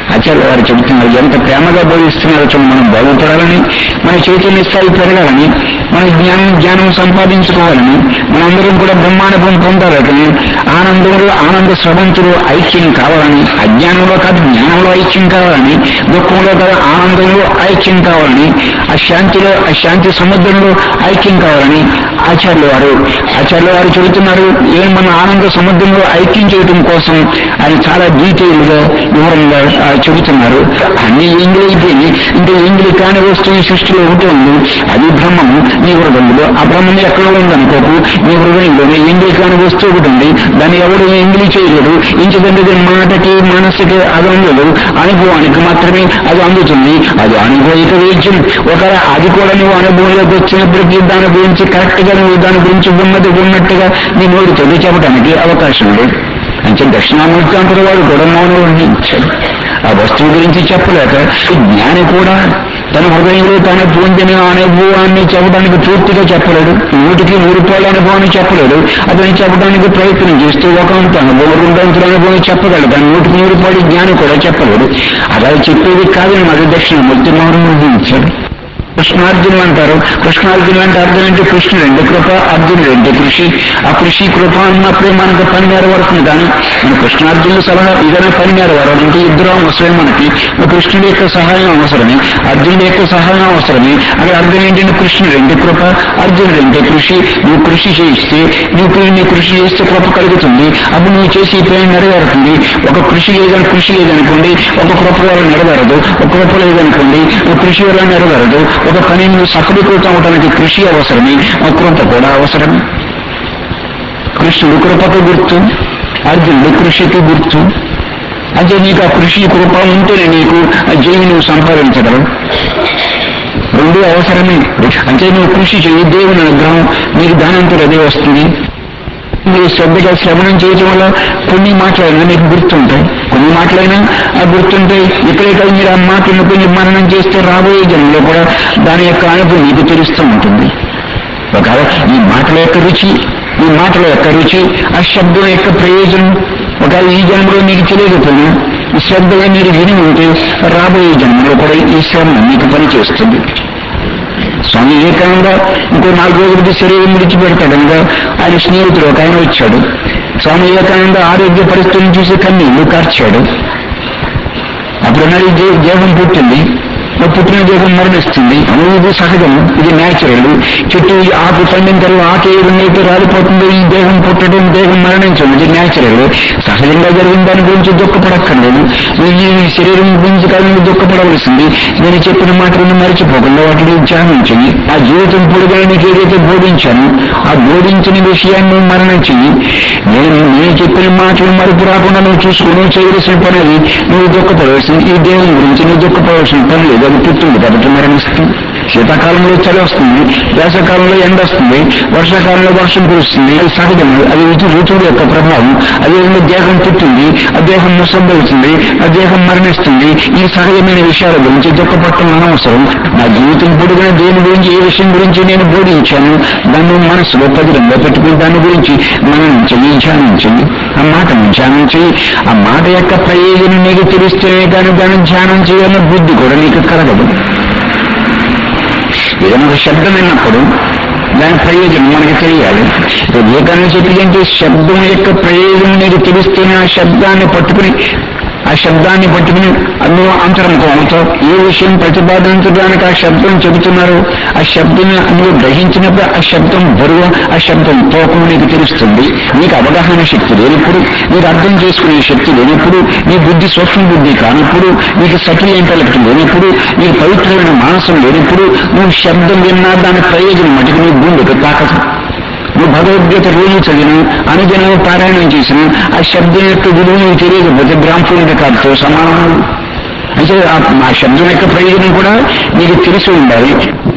ఆచార్య వారు చెబుతున్నారు ఎంత ప్రేమగా బోధిస్తున్నారో చూడండి మనం బాగుపడాలని మన చైతన్య స్థాయి పెరగాలని మన జ్ఞానం జ్ఞానం సంపాదించుకోవాలని మనందరం కూడా బ్రహ్మానుభవం పొందాలని ఆనందంలో ఆనంద స్రవంతులు ఐక్యం కావాలని అజ్ఞానంలో కాదు జ్ఞానంలో ఐక్యం కావాలని దుఃఖంలో కాదు ఆనందంలో ఐక్యం కావాలని ఆ శాంతిలో ఆ శాంతి సముద్రంలో ఐక్యం కావాలని ఆచార్యుల వారు ఆచార్యుల వారు చెబుతున్నారు ఏం మన ఆనంద సముద్రంలో ఐక్యం చేయడం కోసం ఆయన చాలా డీటెయిల్ గా వివరంగా ఆ, చెబుతున్నారు అన్ని ఎంగిలి అయిపోయి ఇంకా ఎంగిలి కాని వస్తువు ఈ సృష్టిలో ఒకటి ఉంది అది బ్రహ్మము నీ హృదయంలో ఆ బ్రహ్మం ఎక్కడో ఉందనుకోకు నీ హృదయంలోనే ఎంగిలి కాని వస్తువు ఒకటి ఉంది దాన్ని ఎవడు ఎంగిలి చేయలేడు ఇంచుదంటే మాటకి మనసుకి అది అందదు అనుభవానికి మాత్రమే అది అందుతుంది అది అనుభవిక వేద్యం ఒక అది కూడా నువ్వు అనుభవంలోకి వచ్చినప్పటికీ దాని గురించి కరెక్ట్ గా నువ్వు దాని గురించి ఉన్నది ఉన్నట్టుగా నీ నోటితో చెప్పడానికి అవకాశం లేదు అంటే దక్షిణామూర్తి అంతటి వాడు కూడా మౌనం వహించాడు ఆ వస్తువు గురించి చెప్పలేక ఈ జ్ఞాని కూడా తన హృదయంలో తన పొందిన అనుభవాన్ని చెప్పడానికి పూర్తిగా చెప్పలేడు నూటికి నూరు రూపాయల అనుభవాన్ని చెప్పలేడు అతన్ని చెప్పడానికి ప్రయత్నం చేస్తూ ఒక అంత అనుభవం రెండంతుల అనుభవం చెప్పగలడు కానీ నూటికి నూరు రూపాయల జ్ఞాని కూడా చెప్పలేడు అలా చెప్పేది కాదని మరి దక్షిణమూర్తి మౌనం వహించాడు కృష్ణార్జునులు అంటారు కృష్ణార్జునులు అంటే అర్థం ఏంటి కృష్ణుడు అంటే కృప అర్జునుడు అంటే కృషి ఆ కృషి కృప అన్నప్పుడే మనకు పని నెరవేరుతుంది కానీ మన కృష్ణార్జునుల సలహా ఇదైనా పని నెరవేరాలి అంటే ఇద్దరు అవసరమే మనకి మన కృష్ణుడి యొక్క సహాయం అవసరమే అర్జునుడి యొక్క సహాయం అవసరమే అక్కడ అర్థం ఏంటంటే కృష్ణుడు అంటే కృప అర్జునుడు అంటే కృషి నువ్వు కృషి చేయిస్తే నువ్వు నీ కృషి చేస్తే కృప కలుగుతుంది అప్పుడు నువ్వు చేసి పని నెరవేరుతుంది ఒక కృషి లేదని కృషి లేదనుకోండి ఒక కృప వల్ల నెరవేరదు ఒక కృప లేదనుకోండి ఒక కృషి వల్ల నెరవేరదు ఒక పని నువ్వు సఫలీకృతం అవడానికి కృషి అవసరమే ఆ కృప కూడా అవసరమే కృష్ణుడు కృపకు గుర్తు అర్జునుడు కృషికి గుర్తు అంటే నీకు ఆ కృషి కృప ఉంటేనే నీకు ఆ జైలు నువ్వు సంపాదించగలవు రెండు అవసరమే అంటే నువ్వు కృషి చేయి దేవుని అనుగ్రహం నీకు దానంతో అదే వస్తుంది మీరు శ్రద్ధగా శ్రవణం చేయటం వల్ల కొన్ని మాటలైనా మీకు గుర్తుంటాయి కొన్ని మాటలైనా ఆ గుర్తుంటాయి ఇక్కడే కాదు మీరు ఆ మాటలను కొన్ని మననం చేస్తే రాబోయే జన్మలో కూడా దాని యొక్క అనుభవం మీకు తెలుస్తూ ఉంటుంది ఒకవేళ ఈ మాటల యొక్క రుచి ఈ మాటల యొక్క రుచి ఆ శబ్దం యొక్క ప్రయోజనం ఒకవేళ ఈ జన్మలో మీకు తెలియకపోయినా ఈ శ్రద్ధగా మీరు విని ఉంటే రాబోయే జన్మలో కూడా ఈ శ్రమ మీకు పనిచేస్తుంది స్వామి వివేకానంద ఇంకో నాలుగు రోజులకి శరీరం విడిచిపెడతాడనగా ఆయన స్నేహితుడు ఒక ఆయన వచ్చాడు స్వామి వివేకానంద ఆరోగ్య పరిస్థితులను చూసి కన్నీళ్లు కార్చాడు అప్పుడు అన్నాడు, ఈ దే- దేహం పుట్టింది మరి పుట్టిన దేహం మరణిస్తుంది అవును, ఇది సహజం ఇది న్యాచురల్ చెట్టు ఈ ఆకు పండిన తర్వాత ఆకు ఏ విధంగా రాలిపోతుందో ఈ దేహం పుట్టడం దేహం మరణించడం ఇది న్యాచురల్ సహజంగా జరిగిన దాని గురించి దుఃఖపడక్కర్లేదు నువ్వు ఈ శరీరం గురించి కాదు నువ్వు దుఃఖపడవలసింది నేను చెప్పిన మాటలను మర్చిపోకుండా వాటిని ధ్యానించింది ఆ జీవితం పొడుగా నీకు ఏదైతే బోధించాను ఆ బోధించిన విషయాన్ని నువ్వు మరణించింది నేను నేను చెప్పిన మాటలు మరుపు రాకుండా నువ్వు చూసుకుని నువ్వు చేయవలసిన పని అది నువ్వు దుఃఖపడవలసింది ఈ దేహం గురించి నువ్వు దుఃఖపడవలసిన పని లేదు అది పుట్టింది కాబట్టి మరణిస్తుంది శీతాకాలంలో చలి వస్తుంది వేసవకాలంలో ఎండ వస్తుంది వర్షాకాలంలో వర్షం కురుస్తుంది అది సహజం అది ఋతు ఋతువుల యొక్క ప్రభావం అదేవిధంగా దేహం పుట్టింది ఆ దేహం ముసద్దవుతుంది ఆ దేహం మరణిస్తుంది ఈ సహజమైన విషయాల గురించి దుఃఖపడటం అనవసరం నా జీవితం పొడుగున దేని గురించి ఏ విషయం గురించి నేను బోధించాను దాన్ని మనసులో పదిలంగా పెట్టుకుని దాని గురించి మనం చెయ్యి ధ్యానించండి ఆ మాటను ధ్యానం చెయ్యి ఆ మాట యొక్క ప్రయోజనం నీకు తెలిస్తేనే కానీ దాన్ని ధ్యానం చేయాలన్న బుద్ధి కూడా నీకు కలగదు ఏదైనా ఒక శబ్దం విన్నప్పుడు దాని ప్రయోజనం మనకి తెలియాలి ఇప్పుడు వివేకానంద చెప్పిందంటే శబ్దం యొక్క ప్రయోజనం నీకు తెలిస్తేనే ఆ శబ్దాన్ని పట్టుకుని ఆ శబ్దాన్ని పట్టుకుని అందులో అంతరంగం అవుతావు ఏ విషయం ప్రతిపాదించడానికి ఆ శబ్దం చెబుతున్నారు ఆ శబ్దం అందులో గ్రహించినప్పుడు ఆ శబ్దం బరువు ఆ శబ్దం తోకం నీకు తెలుస్తుంది నీకు అవగాహన శక్తి లేనప్పుడు నీకు అర్థం చేసుకునే శక్తి లేనప్పుడు నీ బుద్ధి సూక్ష్మ బుద్ధి కానప్పుడు నీకు సటిల్ ఇంటలెక్ట్ లేనప్పుడు నీకు పవిత్రమైన మానసం లేనప్పుడు నువ్వు శబ్దం విన్నా దాని ప్రయోజనం మటుకు నీ గుండెకు తాకదు నువ్వు భగవద్గీత రోజు చదివిన అనుదినం పారాయణం చేసిన ఆ శబ్దం యొక్క విలువ నీకు తెలియకపోతే గ్రామఫోన్ రికార్డుతో సమానం అంటే ఆ- ఆ శబ్దం యొక్క ప్రయోజనం కూడా నీకు తెలిసి ఉండాలి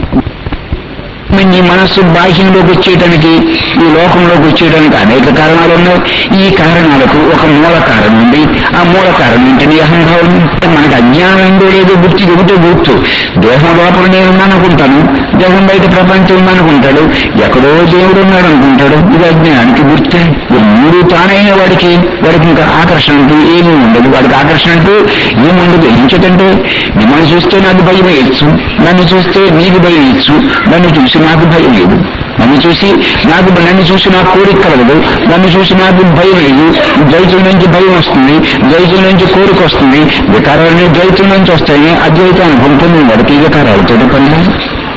నీ మనస్సు బాహ్యంలోకి వచ్చేయడానికి ఈ లోకంలోకి వచ్చేయడానికి అనేక కారణాలు ఉన్నాయి ఈ కారణాలకు ఒక మూల కారణం ఉంది ఆ మూల కారణం ఏంటండి అహంభావం మనకి అజ్ఞానం ఉందో లేదో గుర్తు ఒకటే గుర్తు దేహం లోపల నేను ఉన్నాననుకుంటాను దేహం బయట ప్రపంచం ఉందనుకుంటాడు ఎక్కడో దేవుడు ఉన్నాడు అనుకుంటాడు ఇది అజ్ఞానానికి గుర్తే ఈ మూడు తానైన వాడికి వాడికి ఇంకా ఆకర్షణ అంటూ ఏమీ ఉండదు వాడికి ఆకర్షణ అంటూ ఏముండదు ఎంచకంటే మిమ్మల్ని చూస్తే నాకు భయం వేయచ్చు నన్ను చూస్తే నీకు భయం వేయచ్చు నన్ను చూసి నాకు భయం లేదు నన్ను చూసి నాకు నన్ను చూసి నాకు కోరిక కలగదు నన్ను చూసి నాకు భయం లేదు ద్వైతం నుంచి భయం వస్తుంది ద్వైతం నుంచి కోరిక వస్తుంది వికారాలన్నీ ద్వైతం నుంచి వస్తాయి అద్వైత అనుభవం పొందిన వాడికి ఈ వికారాలతో పని లేదు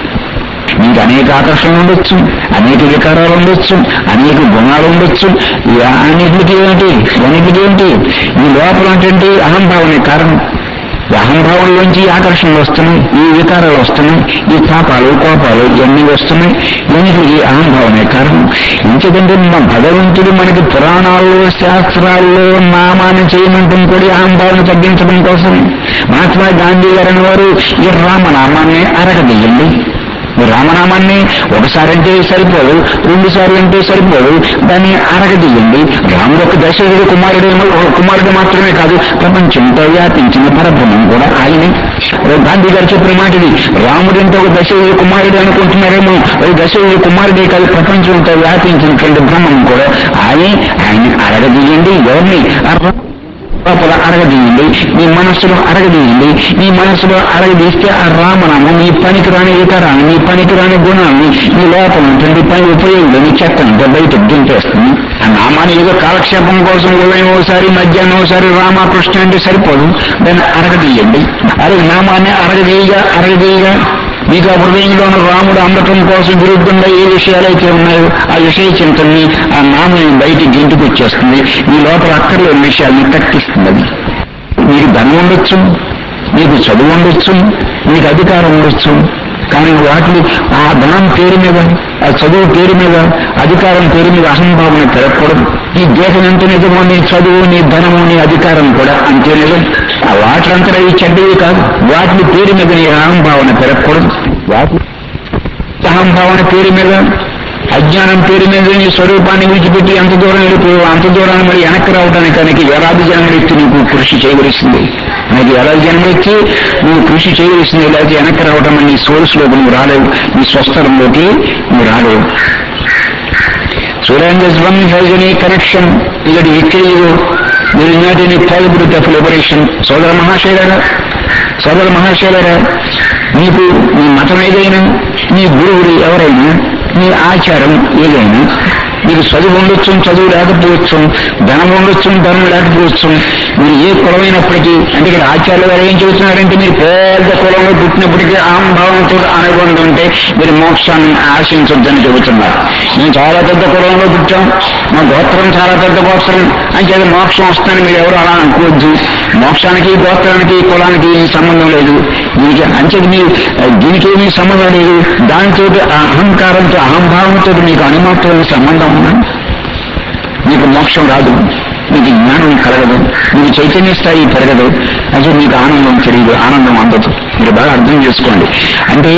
మీకు అనేక ఆకర్షణలు ఉండొచ్చు అనేక వికారాలు ఉండొచ్చు అనేక గుణాలు ఉండొచ్చు ఈ అన్నింటికి ఏంటి అన్నింటికి ఏంటి ఈ లోపల ఏంటంటే అహంభావనే కారణం ఈ అహంభావంలోంచి ఈ ఆకర్షణలు వస్తున్నాయి ఈ వికారాలు వస్తున్నాయి ఈ తాపాలు కోపాలు ఇవన్నీ వస్తున్నాయి ఇవన్నిటికి అహంభావనే కారణం ఇంకేదంటే మా భగవంతుడు మనకి పురాణాల్లో శాస్త్రాల్లో నామాన్ని చేయమంటాం కూడా ఈ అహంభావన తగ్గించడం కోసం మహాత్మా గాంధీ గారు అనేవారు ఈ రామనామాన్ని అరగదీయండి ఈ రామనామాన్ని ఒకసారి అంటే సరిపోదు రెండు సార్లు అంటే సరిపోదు దాన్ని అరగదీయండి రాముడు ఒక దశరథుడు కుమారుడేమో ఒక కుమారుడు మాత్రమే కాదు ప్రపంచంతో వ్యాపించిన పరబ్రహ్మం కూడా ఆయనే గాంధీ గారు చెప్పిన మాట ఇది రాముడంటే ఒక దశరథుడు కుమారుడు అనుకుంటున్నారేమో ఒక దశరథుడు కుమారుడే కాదు ప్రపంచంతో వ్యాపించినటువంటి బ్రహ్మం కూడా ఆయనే ఆయన అరగదీయండి ఎవరిని ఆ రా- లోపల అరగదీయండి మీ మనస్సులో అరగదీయండి మీ మనస్సులో అరగదీస్తే ఆ రామనామం మీ పనికి రాని వికారాన్ని మీ పనికి రాని గుణాన్ని మీ లోపల ఉంటుంది పని ఉపయోగం మీ చెత్తంతా బయట దింపేస్తుంది ఆ నామాన్ని ఏదో కాలక్షేపం కోసం ఉదయం ఒకసారి మధ్యాహ్నం ఒకసారి రామకృష్ణ అంటే సరిపోదు దాన్ని అరగదీయండి అరే నామాన్ని అరగదీయగా అరగదీయగా మీకు ఆ హృదయంలో ఉన్న రాముడు అందటం కోసం విరుద్ధంగా ఏ విషయాలైతే ఉన్నాయో ఆ విషయ చింతనని ఆ నామం బయటికి గెంటుకు వచ్చేస్తుంది మీ లోపల అక్కర్లేని విషయాల్ని తక్కిస్తుంది అది మీకు ధనం ఉండొచ్చు మీకు చదువు ఉండొచ్చు మీకు అధికారం ఉండొచ్చు కానీ వాటిని ఆ ధనం పేరు మీద ఆ చదువు పేరు మీద అధికారం పేరు మీద అహంభావన పెరగకూడదు ఈ దేశం ఎంత నిజమో నీ చదువు నీ ధనము నీ అధికారం కూడా అంతే నిజం ఆ వాటిలంతా ఈ చెడ్డవి కాదు వాటి పేరు మీద నీ అహంభావన పెరగకూడదు వాటి అహంభావన పేరు మీద అజ్ఞానం పేరు మీద నీ స్వరూపాన్ని విడిచిపెట్టి అంత దూరం వెళ్ళిపోయావు అంత దూరాన్ని మరి వెనక్కి రావడానికి కనుక వేలాది జన్మలెత్తి నీకు కృషి చేయవలసింది నీకు వేలాది జన్మలెత్తి నువ్వు కృషి చేయవలసింది లేకపోతే వెనక్కి రావడం నీ సోర్స్లోకి నువ్వు రాలేవు నీ స్వస్థలంలోకి నువ్వు రాలేవు So long as one has any connection with the victory, there is not any possibility of liberation. సోదర మహాశైలరా సోదర మహాశైలరా నీకు నీ మతం ఏదైనా నీ గురువుడు ఎవరైనా నీ ఆచారం ఏదైనా మీకు చదువు ఉండొచ్చు చదువు లేకపోవచ్చు ధనం ఉండొచ్చు ధనం లేకపోవచ్చు మీరు ఏ కులమైనప్పటికీ అంటే ఇక్కడ ఆచార్యులు గారు ఏం చెబుతున్నారంటే మీరు పెద్ద కులంలో పుట్టినప్పటికీ అహంభావంతో అనుబంధం ఉంటే మీరు మోక్షాన్ని ఆశించొద్దని చెబుతున్నారు మేము చాలా పెద్ద కులంలో పుట్టాం మా గోత్రం చాలా పెద్ద గోత్రం అని చెప్పి మోక్షం వస్తుందని మీరు ఎవరు అలా అనుకోవద్దు మోక్షానికి గోత్రానికి కులానికి ఏమీ సంబంధం లేదు దీనికి అంచెది మీ దీనికి ఏమీ సంబంధం లేదు దానితో అహంకారంతో అహంభావంతో మీకు అనుమాత్రమైన సంబంధం ఉన్నా మీకు మోక్షం రాదు మీకు జ్ఞానం కలగదు మీకు చైతన్య స్థాయి పెరగదు అసలు మీకు ఆనందం తెలియదు ఆనందం అందదు మీరు బాగా అర్థం చేసుకోండి అంటే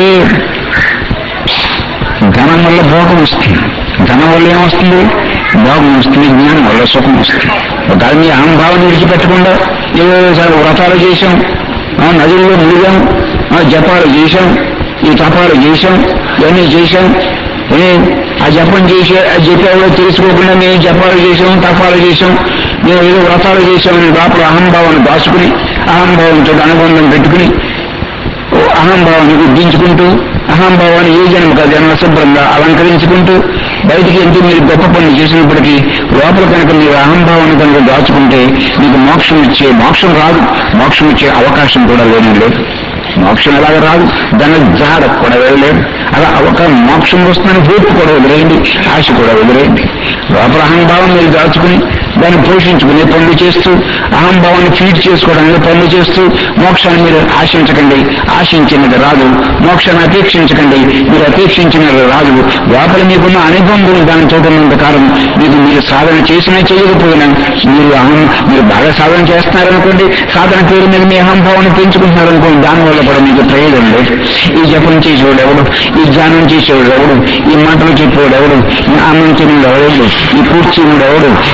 ధనం వల్ల భోగం వస్తుంది ధనం వల్ల ఏమొస్తుంది భోగం వస్తుంది జ్ఞానం వల్ల సుఖం వస్తుంది ఒకవేళ మీ అహంభావం విడిచిపెట్టకుండా ఏదో సార్ వ్రతాలు చేశాం ఆ నదుల్లో మునిగాం ఆ జపాలు చేశాం ఈ తపాలు చేశాం ఇవన్నీ చేశాం ఏ ఆ జపం చేసే ఆ జపాలో తెలుసుకోకుండా మేము జపాలు చేసాం తపాలు చేసాం మేము ఏదో వ్రతాలు చేసామని లోపల అహంభావాన్ని దాచుకుని అహంభావంతో అనుబంధం పెట్టుకుని ఓ అహంభావాన్ని గుర్తించుకుంటూ అహంభావాన్ని ఏ జన్మక జన్మ శుభ్రంగా అలంకరించుకుంటూ బయటికి ఎంతో మీరు గొప్ప పనులు చేసినప్పటికీ లోపల కనుక మీరు అహంభావాన్ని కనుక దాచుకుంటే మీకు మోక్షం ఇచ్చే మోక్షం రాదు మోక్షం ఇచ్చే అవకాశం కూడా లేని లేదు మోక్షం ఎలాగ రాదు దాని జాడ కూడా వెళ్ళలేదు అలా ఒక మోక్షం వస్తుందని హోప్ కూడా వదిలేయండి ఆశ కూడా వదిలేయండి లోపల అహంభావం మీరు దాచుకుని దాన్ని పోషించుకునే పనులు చేస్తూ అహంభావాన్ని ఫీడ్ చేసుకోవడానికి పనులు చేస్తూ మోక్షాన్ని మీరు ఆశించకండి ఆశించినది రాదు మోక్షాన్ని అపేక్షించకండి మీరు అపేక్షించినది రాదు లోపల మీకున్న అనుబంధం దాని చూడనంత కాలం మీకు మీరు సాధన చేసినా చేయకపోయినా మీరు అహం మీరు బాగా సాధన చేస్తున్నారనుకోండి సాధన పేరు మీద మీ అహంభావాన్ని పెంచుకుంటున్నారనుకోండి దానివల్ల కూడా మీకు ప్రయోజనం లేదు ఈ జపం చేసేవాడు ఎవడు ఈ ధ్యానం చేసేవాడు ఎవడు ఈ మాటలు చెప్పేవాడు ఎవడు ఈ అన్నం తినేవాడు ఎవడు ఈ కూర్చున్నాడు ఎవడు ఇది ఎవరు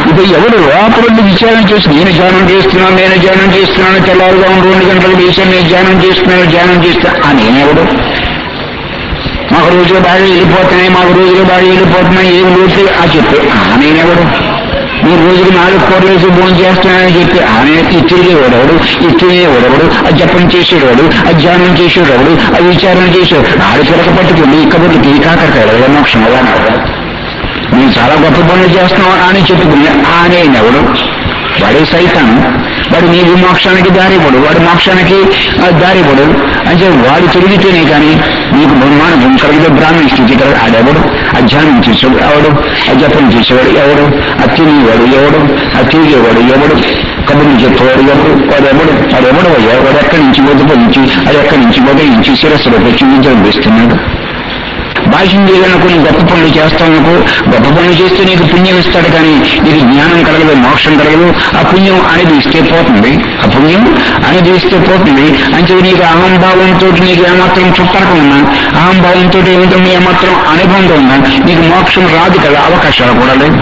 వాడు లోపల ఉండి విచారణ చేసి నేను ధ్యానం చేస్తున్నాను నేను ధ్యానం చేస్తున్నాను తెల్లవారుగా ఉండి రెండు గంటలు చేశాను నేను ధ్యానం చేస్తున్నాను ధ్యానం చేస్తాను ఆ నేనెవడు మాకు రోజులు బాగా వెళ్ళిపోతున్నాయి మాకు రోజులు బాగా వెళ్ళిపోతున్నాయి ఏం లోటు ఆ చెప్పి ఆ నేనెవడు మీ రోజుకి నాలుగు కోట్లేసి భోజనం చేస్తున్నానని చెప్పి ఆయన ఇచ్చేవాడెవడు ఇచ్చేవాడెవడు ఆ జపం చేసేవాడు ఆ ధ్యానం చేసేవాడు ఆ విచారణ చేసేవాడు ఆడి చిలక పట్టుకుని ఇక్కబడి ఈ కాకరకాయ మోక్షం అలా నేను చాలా గొప్ప పనులు చేస్తున్నావు అని చెప్పుకుని ఆనే ఎవడు వాడే సైతాను వాడు నీ మోక్షానికి దారిపడు వాడు మోక్షానికి ఆ, దారిపడు అంటే వాడు తిరిగితేనే కానీ నీకు బ్రహ్మాండం కలిగితే బ్రాహ్మణ స్థితి కల ఆడెవడు అధ్యానం చేసేవాడు ఎవడు అజపం చేసేవాడు ఎవడు ఆ తినేవాడు ఎవడు ఆ తిరిగేవాడు ఎవడు కబుర్లు చెప్పేవాడు ఎవడు వాడు ఎవడు వాడు ఎవడు అయ్యా వాడు ఎక్కడి నుంచి ఉదయించి అది ఎక్కడి నుంచి ఉదయించి శిరస్సులోకి వచ్చి విద్యను వేస్తున్నాడు భాష్యం చేయాలని కొన్ని గొప్ప పనులు చేస్తానుకో గొప్ప పనులు చేస్తే నీకు పుణ్యం ఇస్తాడు కానీ నీకు జ్ఞానం కలగదు మోక్షం కలగదు ఆ పుణ్యం అనేది ఇస్తే పోతుంది ఆ పుణ్యం అనేది ఇస్తే పోతుంది అంటే నీకు అహంభావంతో నీకు ఏమాత్రం చుట్టక ఉన్నా అహంభావంతో ఏమిటో ఏమాత్రం అనుబంధం ఉన్నా నీకు మోక్షం రాదు కదా అవకాశాలు కూడా లేదు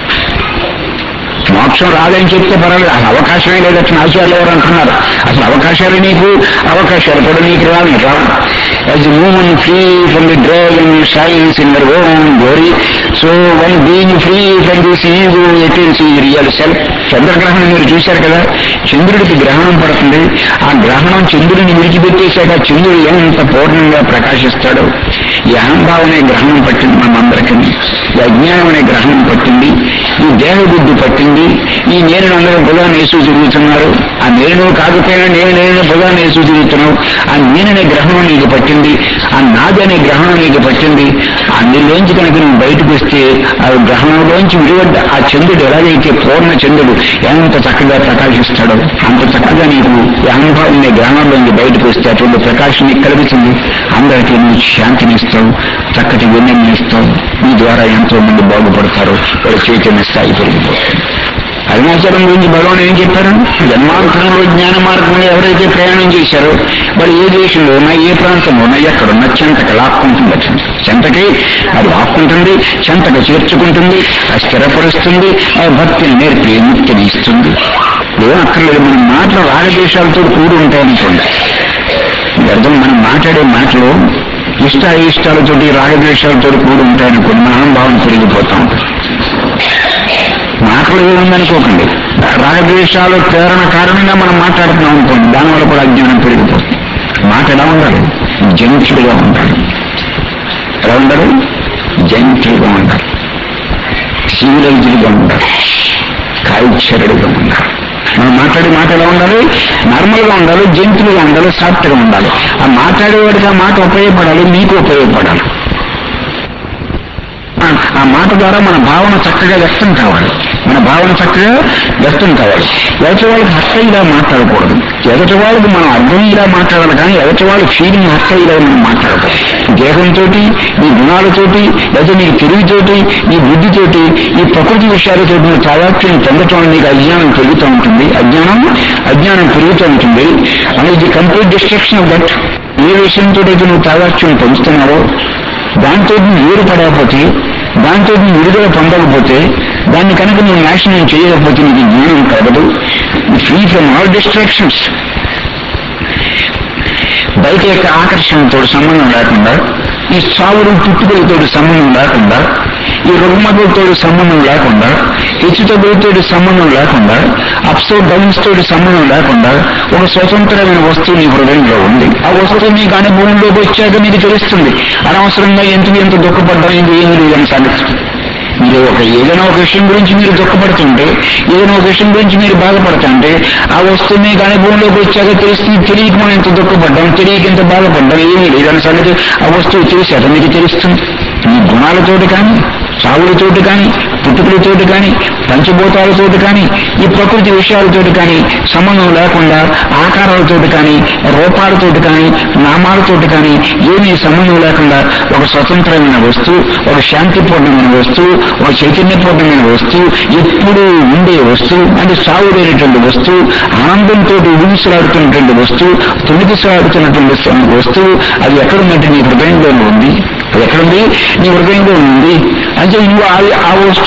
మోక్షం రాదని చెప్తే పర్వాలేదు అసలు అవకాశమే లేదట్టు ఆచార్యులు ఎవరు అంటున్నారు అసలు అవకాశాలు నీకు అవకాశాలు కూడా నీకు రావు రావు as moon free from the dragon shines in their own glory so one being free from this is it is real self చంద్రగ్రహణం మీరు చూశారు కదా చంద్రుడికి గ్రహణం పడుతుంది ఆ గ్రహణం చంద్రుడిని విడిచిపెట్టేశాక చంద్రుడు ఎంత పూర్ణంగా ప్రకాశిస్తాడో ఈ అహంభావం అనే గ్రహణం పట్టింది మనందరికీ ఈ అజ్ఞానం అనే గ్రహణం పట్టింది ఈ దేహ బుద్ధి పట్టింది ఈ నేను అందరూ బుధాన్ని వేసు తిరుగుతున్నారు ఆ నేను కాకపోయినా నేను నేను బుధాన్ని వేసు తిరుగుతున్నావు ఆ నేననే గ్రహణం నీకు పట్టింది ఆ నాది అనే గ్రహణం నీకు పట్టింది అందులోంచి కనుక నువ్వు బయటకు వస్తే ఆ గ్రహణంలోంచి విడివడ్డ ఆ చంద్రుడు ఎలాగైతే పూర్ణ చంద్రుడు ఎంత చక్కగా ప్రకాశిస్తాడో అంత చక్కగా నీకు ఈ అనుభవం అనే గ్రహణంలోంచి బయటకు వస్తే అటువంటి ప్రకాశం నీకు కలుగుతుంది అందరికీ నువ్వు శాంతిని ఇస్తావు చక్కటి వెన్నెల్ని ఇస్తావు నీ ద్వారా ఎంతో మంది బాగుపడతారు వాళ్ళ చైతన్య స్థాయి పెరిగిపోతుంది అరుణాచలం గురించి భగవాన్ ఏం చెప్పారు జన్మాంతరంలో జ్ఞాన మార్గంలో ఎవరైతే ప్రయాణం చేశారో మరి ఏ దేశంలో ఉన్నా ఏ ప్రాంతంలో ఉన్నా ఎక్కడున్నా చెంతక లాక్కుంటుంది అది. చెంతకి అది లాక్కుంటుంది చెంతక చేర్చుకుంటుంది అది స్థిరపరుస్తుంది ఆ భక్తిని నేర్పి ముక్తిని ఇస్తుంది ఏం అక్కర్లేదు మన మాటలు రాగదేశాలతో కూడి ఉంటాయనుకోండి ఈ అర్థం మనం మాట్లాడే మాటలు ఇష్ట ఇష్టాలతోటి రాగద్వేషాలతో కూడి ఉంటాయనుకోండి మన అహంభావం పెరిగిపోతా ఉంటుంది మాటలు ఏముందనుకోకండి రాగద్వేషాలు ప్రేరణ కారణంగా మనం మాట్లాడుతున్నాం అనుకోండి దానివల్ల కూడా అజ్ఞానం పెరిగిపోతుంది మాట ఎలా ఉండాలి జంతులుగా ఉండాలి ఎలా ఉండాలి జంతులుగా ఉండాలి సివిలైజ్డ్గా ఉండాలి కాల్చరుడుగా ఉండాలి మనం మాట్లాడే మాట ఎలా ఉండాలి నార్మల్ గా ఉండాలి జంతులుగా ఉండాలి సాఫ్ట్ గా ఉండాలి ఆ మాట్లాడేవాడికి ఆ మాట ఉపయోగపడాలి మీకు ఉపయోగపడాలి ఆ- ఆ మాట ద్వారా మన భావన చక్కగా వ్యక్తం కావాలి మన భావన చక్కగా వ్యక్తం కావాలి ఎదుటి వాళ్ళకి హక్కయిలా మాట్లాడకూడదు ఎదుటి వాళ్ళకి మనం అర్థమయ్యేలా మాట్లాడాలి కానీ ఎదుటి వాళ్ళ ఫీలింగ్ హక్కయిలా మనం మాట్లాడకూడదు దేహంతో నీ గుణాలతోటి లేదా నీ తెలివితోటి నీ బుద్ధితోటి ఈ ప్రకృతి విషయాలతో నువ్వు తాదాత్మ్యం పొందటం వల్ల నీకు అజ్ఞానం పెరుగుతూ ఉంటుంది అజ్ఞానం అజ్ఞానం పెరుగుతూ ఉంటుంది అనేది కంప్లీట్ డిస్ట్రక్షన్ ఆఫ్ దట్ ఏ విషయంతో అయితే నువ్వు తాదాత్మ్యం పొందుతున్నావో దాంతో నువ్వు వేరు పడకపోతే దాంతో నువ్వు విడుదల పొందకపోతే దాన్ని కనుక నువ్వు నాశనం చేయకపోతే నీకు జ్ఞానం కలగదు ఫ్రీ ఫ్రమ్ ఆల్ డిస్ట్రాక్షన్స్ బయట యొక్క ఆకర్షణతో సంబంధం లేకుండా ఈ సావులు పుట్టుకలతో సంబంధం లేకుండా ఈ రుగ్మతులతో సంబంధం లేకుండా హెచ్చుతగ్గులతో సంబంధం లేకుండా అప్స్ డౌన్స్ తోటి సంబంధం లేకుండా ఒక స్వతంత్రమైన వస్తువు నీ హృదయంలో ఉంది ఆ వస్తువు నీకు అనుభవంలోకి వచ్చాక నీకు తెలుస్తుంది అనవసరంగా ఎందుకు ఎంత దుఃఖపడ్డా ఇది ఏమి లేదని సంగతి మీరు ఒక ఏదైనా ఒక విషయం గురించి మీరు దుఃఖపడుతుంటే ఏదైనా ఒక విషయం గురించి మీరు బాధపడుతుంటే ఆ వస్తువు మీకు అనుభవంలోకి వచ్చాక తెలుస్తుంది తెలియక మనం ఎంత దుఃఖపడ్డాం తెలియక ఎంత బాధపడ్డాం ఏమీ లేదని సంగతి ఆ వస్తువు తెలిసాక మీకు తెలుస్తుంది మీ గుణాలతోటి కానీ సావులతోటి కానీ పుట్టుకలతోటి కానీ పంచభూతాలతోటి కానీ ఈ ప్రకృతి విషయాలతోటి కానీ సంబంధం లేకుండా ఆకారాలతోటి కానీ రూపాలతోటి కానీ నామాలతోటి కానీ ఏమీ సంబంధం లేకుండా ఒక స్వతంత్రమైన వస్తువు ఒక శాంతిపూర్ణమైన వస్తువు ఒక చైతన్యపూర్ణమైన వస్తువు ఎప్పుడూ ఉండే వస్తువు అంటే సాగు లేనటువంటి వస్తువు ఆనందంతో ఊగిసలాడుతున్నటువంటి వస్తువు తొమ్మిదిసలాడుతున్నటువంటి వస్తువు అది ఎక్కడున్నట్టు నీ హృదయంలో ఉంది అది ఎక్కడుంది నీ హృదయంలో ఉంది అంటే నువ్వు ఆ- ఆ వస్తువు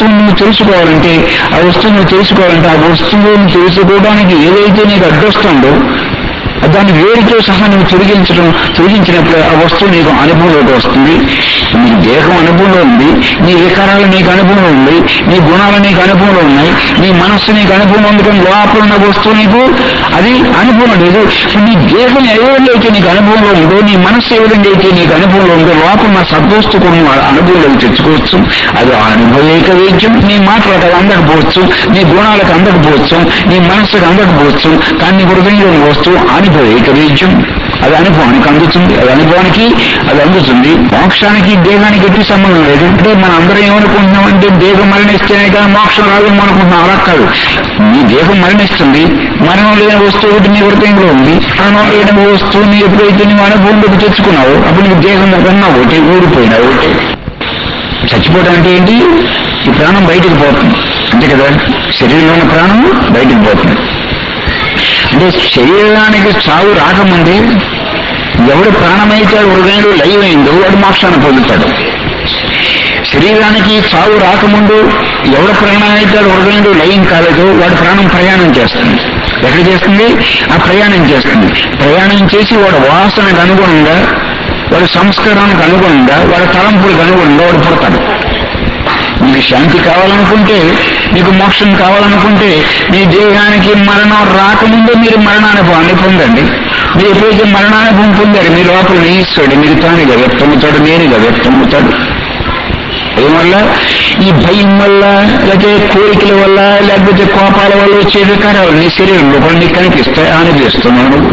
వస్తువుని నువ్వు తెలుసుకోవాలంటే ఆ వస్తువు నువ్వు తెలుసుకోవాలంటే ఆ వస్తువుని తెలుసుకోవడానికి ఏదైతే నీకు అడ్డొస్తుందో దాన్ని వేడితో సహా నువ్వు తొలగించడం తొలగించినప్పుడు ఆ వస్తువు నీకు అనుభవంలోకి వస్తుంది నీ దేహం అనుభవంలో ఉంది నీ వికారాలు నీకు అనుభవంలో ఉంది నీ గుణాలు నీకు అనుభవంలో ఉన్నాయి నీ మనస్సు నీకు అనుభవంలో ఉంది కానీ లోపల ఉన్న వస్తువు నీకు అది అనుభవం లేదు నీ దేహం ఏ విధంగా అయితే నీకు అనుభవంలో ఉందో నీ మనస్సు ఏ విధంగా అయితే నీకు అనుభవంలో ఉందో లోపల ఉన్న సద్వస్తు కొన్ని అనుభవంలోకి తెచ్చుకోవచ్చు అది ఆ అనుభవేక వేద్యం నీ మాటలకు అది అందకపోవచ్చు నీ గుణాలకు అందకపోవచ్చు నీ మనస్సుకు అందకపోవచ్చు కానీ నీ హృదయంలోని వస్తువు అనుభవేక వేద్యం అది అనుభవానికి అందుతుంది అది అనుభవానికి అది అందుతుంది మోక్షానికి దేహానికి ఎట్టి సంబంధం లేదు అంటే మనం అందరం ఏమనుకుంటున్నామంటే దేహం మరణిస్తేనే కానీ మోక్షం రాదు అనుకుంటున్నాం అలా కాదు నీ దేహం మరణిస్తుంది మరణం లేని వస్తువు ఒకటి నీ హృదయంలో ఉంది మరణం లేని వస్తువుని ఎప్పుడైతే నువ్వు అనుభవంలోకి తెచ్చుకున్నావో అప్పుడు నీకు దేహం ఉన్న ఒకటి ఊడిపోయినా ఒకటి చచ్చిపోవడం అంటే ఏంటి ఈ ప్రాణం బయటికి పోతుంది అంతే కదా శరీరంలో ఉన్న ప్రాణం బయటికి పోతుంది అంటే శరీరానికి చావు రాకముందే ఎవడు ప్రాణమైతే హృదయంలో లయమైందో వాడు మోక్షాన్ని పొందుతాడు శరీరానికి చావు రాకముందు ఎవడ ప్రాణం అయితే హృదయంలో లయం కాలేదో వాడు ప్రాణం ప్రయాణం చేస్తుంది ఎక్కడ చేస్తుంది ఆ ప్రయాణం చేస్తుంది ప్రయాణం చేసి వాడు వాసనకు అనుగుణంగా వాడి సంస్కారానికి అనుగుణంగా వాడి తలంపులకు అనుగుణంగా వాడు పుడతాడు మీకు శాంతి కావాలనుకుంటే మీకు మోక్షం కావాలనుకుంటే మీ దేహానికి మరణం రాకముందే మీరు మరణానుభవాన్ని పొందండి మీరు ఎప్పుడైతే మరణానుభవం పొందారు మీ లోపల ఈశ్వరుడు మీరు తానుగా వ్యక్తమవుతాడు నేరుగా వ్యక్తమవుతాడు ఏమల్ల ఈ భయం వల్ల లేకపోతే కోరికల వల్ల లేకపోతే కోపాల వల్ల వచ్చే వికారాలు నీ శరీరంలో కూడా నీకు కనిపిస్తాయి అనిపిస్తున్నావు నువ్వు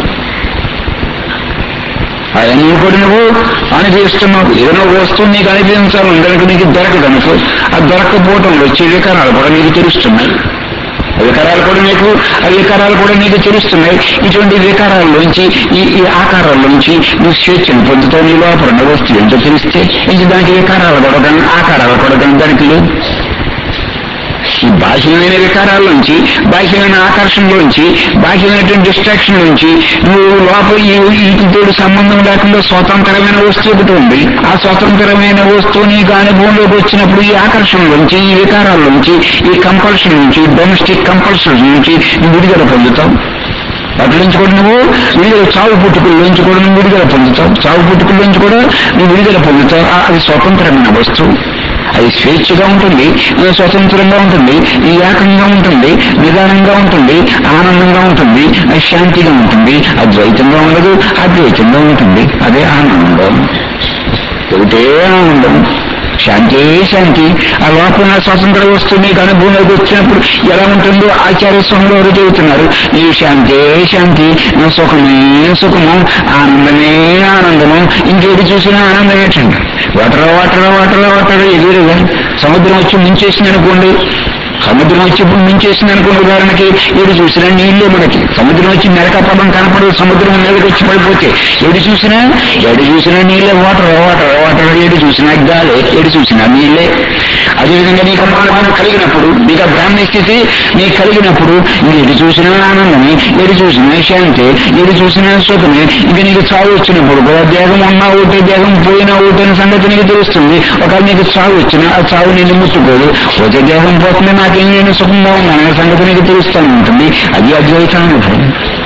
అవన్నీ కూడా నువ్వు అనుభవిస్తున్నావు ఏదైనా వస్తువు నీకు అనిపించాలని కనుక నీకు దొరకదు అనుకో ఆ దొరకపోవటంలో వచ్చే వికారాలు కూడా నీకు తెలుస్తున్నాయి ఆ వికారాలు కూడా నీకు ఆ వికారాలు కూడా నీకు తెలుస్తున్నాయి ఇటువంటి వికారాల్లోంచి ఈ ఈ ఆకారాల్లోంచి నువ్వు స్వేచ్ఛను పొందుతావు నీ లోపల ఉన్న వస్తువు ఎంతో తెలిస్తే ఇంక దానికి వికారాలు కూడా కానీ ఆకారాలు కూడా కానీ దానికి లేవు ఈ బాహ్యమైన వికారాల నుంచి బాహ్యమైన ఆకర్షణలోంచి బాహ్యమైనటువంటి డిస్ట్రాక్షన్ నుంచి నువ్వు లోపల ఈ వీటితో సంబంధం లేకుండా స్వతంత్రమైన వస్తువు ఒకటి ఉంది ఆ స్వతంత్రమైన వస్తువు నీకు అనుభవంలోకి వచ్చినప్పుడు ఈ ఆకర్షణ నుంచి ఈ వికారాల నుంచి ఈ కంపల్షన్ నుంచి డొమెస్టిక్ కంపల్షన్ నుంచి నువ్వు విడుదల పొందుతావు వాటి నుంచి కూడా నువ్వు విడుదల చావు పుట్టుకుల నుంచి కూడా నువ్వు విడుదల పొందుతావు చావు పుట్టుకుల నుంచి కూడా నువ్వు విడుదల పొందుతావు ఆ- అది స్వతంత్రమైన వస్తువు అది స్వేచ్ఛగా ఉంటుంది అది స్వతంత్రంగా ఉంటుంది ఈ ఏకంగా ఉంటుంది నిదానంగా ఉంటుంది ఆనందంగా ఉంటుంది అది శాంతిగా ఉంటుంది అద్వైతంగా ఉండదు అద్వైతంగా ఉంటుంది అదే ఆనందం ఒకటే ఆనందం శాంతి శాంతి ఆ లోపల స్వతంత్ర వస్తువు నీకు అనుభవంలోకి వచ్చినప్పుడు ఎలా ఉంటుందో ఆచార్య స్వాములు వారు చెబుతున్నారు ఈ శాంతే శాంతి నా సుఖమే సుఖము ఆనందమే ఆనందము ఇంకేది చూసినా ఆనందం ఏంటండి వాటర్ వాటర్ వాటర్ వాటర్ ఎదురుగా సముద్రం వచ్చి ముంచేసింది అనుకోండి సముద్రం వచ్చి ఇప్పుడు ముంచేసింది అనుకోండి ఉదాహరణకి ఏడు చూసినా నీళ్ళే మనకి సముద్రం వచ్చి మెరకపడం కనపడదు సముద్రం మీదకి వచ్చి పడిపోతే ఏడు చూసినా ఏడు చూసినా నీళ్ళే వాటర్ వాటర్ వాటర్ ఏడు చూసినా గాలే ఏడు చూసినా నీళ్ళే అదేవిధంగా నీకు అనుమానం కలిగినప్పుడు నీకు ఆ బ్రాహ్మణ స్థితి నీకు కలిగినప్పుడు ఏడు చూసినా ఆనందమే ఏడు చూసినా శాంతి ఏడు చూసినా సుఖమే ఇంకా నీకు చావు వచ్చినప్పుడు కూడా దేహం ఉన్నా ఒకటి దేహం పోయినా ఒకటి అనే సంగతి నీకు తెలుస్తుంది ఒకవేళ నీకు చావు వచ్చినా ఆ చావు నిన్ను ముట్టుకోదు పోతే దేహం పోతుంది నాకేం నేను సుఖంగా ఉన్నాను అనే సంగతి నీకు తెలుస్తూనే ఉంటుంది అది అద్వైతానుభవం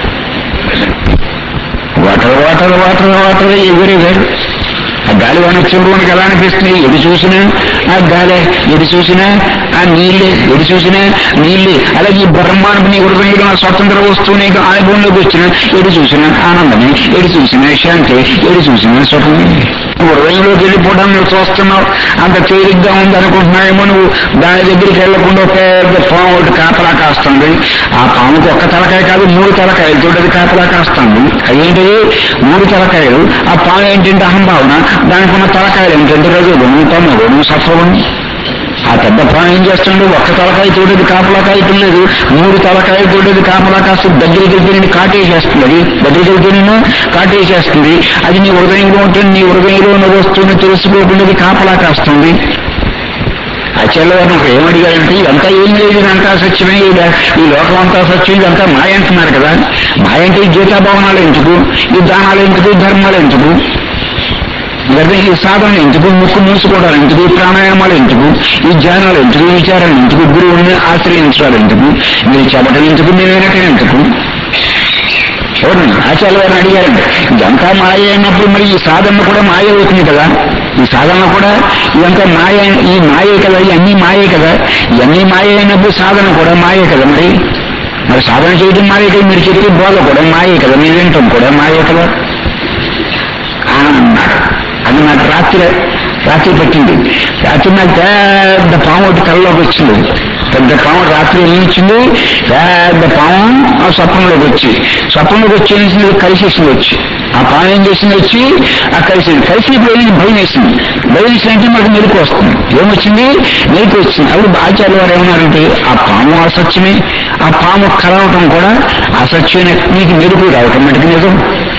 వాటర్ వాటర్ వాటర్ వాటర్ ఎవరి వేరు ఆ గాలి వాన వచ్చినప్పుడు మనకి ఎలా అనిపిస్తుంది ఎది చూసినా ఆ గాలి ఎది చూసినా ఆ నీళ్ళే ఎది చూసినా నీళ్ళే అలాగే ఈ బ్రహ్మాండం నీ హృదయంలో ఆ స్వతంత్ర వస్తువు నీకు అనుభవంలోకి వచ్చిన ఎది చూసినా ఆనందమే ఎది చూసినా శాంతి ఎది చూసినా సుఖమే హృదయంలోకి వెళ్ళిపోవడం నువ్వు చూస్తున్నావు అంత తేలిగ్గా ఉంది అనుకుంటున్నావేమో నువ్వు దాని దగ్గరికి వెళ్లకుండా ఒక పెద్ద పాము ఒకటి కాపలా కాస్తుంది ఆ పాముకి ఒక్క తలకాయ కాదు మూడు తలకాయలతో అది కాపలా కాస్తుంది అదేంటిది మూడు తలకాయలు ఆ పాము ఏంటంటే అహంభావన దానికి ఉన్న తలకాయలు ఏంటంటే రజోగుణం తమగుణం సత్వగుణం ఆ పెద్ద ప్రాణం ఏం చేస్తుండో ఒక్క తలకాయ తోడేది కాపలా కాయట్లేదు మూడు తలకాయ తోడేది కాపలా కాస్తుంది దగ్గరికి వెళ్తే నేను కాటేసేస్తుంది అది దగ్గరికి వెళ్తే నేను కాటేసేస్తుంది అది నీ హృదయంలో ఉంటుంది నీ హృదయంలో ఉన్న వస్తువుని తెలుసుకోకుండా అది కాపలా కాస్తుంది ఆచార్య వారు నాకు ఏమడిగారంటే ఇదంతా ఏం లేదు ఇదంతా సత్యమే ఇది- ఈ లోకం అంతా సత్యం ఇదంతా మాయ అంటున్నారు కదా మాయ అంటే ఈ గీతా భవనాలు ఎందుకు ఈ దానాలు ఎందుకు ఈ ధర్మాలు ఎందుకు లేదా ఈ సాధన ఎందుకు ముక్కు మూసుకోవడాలు ఎందుకు ఈ ప్రాణాయామాలు ఎందుకు ఈ ధ్యానాలు ఎందుకు ఈ విచారాలు ఎందుకు గురువుని ఆశ్రయించడాలు ఎందుకు మీరు చెప్పడం ఎందుకు మీరు వినటం ఎందుకు చూడండి ఆచార్య వారిని అడిగారండి ఇదంతా మాయ అయినప్పుడు మరి ఈ సాధన కూడా మాయ అవుతుంది కదా ఈ సాధన కూడా ఇదంతా మాయ ఈ మాయే కదా ఇవన్నీ మాయే కదా ఇవన్నీ మాయ అయినప్పుడు సాధన కూడా మాయే కదా మరి మరి సాధన చేయడం మాయే కదా మీరు చెప్పే బోధ కూడా మాయే కదా మీరు వినటం కూడా మాయే కదా ఆ అన్నారు అది నాకు రాత్రి రాత్రి పట్టింది రాత్రి నాకు పెద్ద పాము ఒకటి కళ్ళలోకి వచ్చింది పెద్ద పాము రాత్రి ఏం వచ్చింది పెద్ద పాము ఆ స్వప్నంలోకి వచ్చి స్వప్నంలోకి వచ్చి ఏం చేసింది కలిసేసింది వచ్చి ఆ పాము ఏం చేసింది వచ్చి ఆ కలిసింది కలిసి ఇప్పుడు ఏం భయం వేసింది భయం వేసిందంటే మనకు మెరుకు వస్తుంది ఏమొచ్చింది మెరుకు వచ్చింది అప్పుడు ఆచార్య వారు ఏమన్నారంటే ఆ పాము అసత్యమే ఆ పాము కలవటం కూడా అసత్యమే నీకు మెరుగు రావటం మటుకు నిజం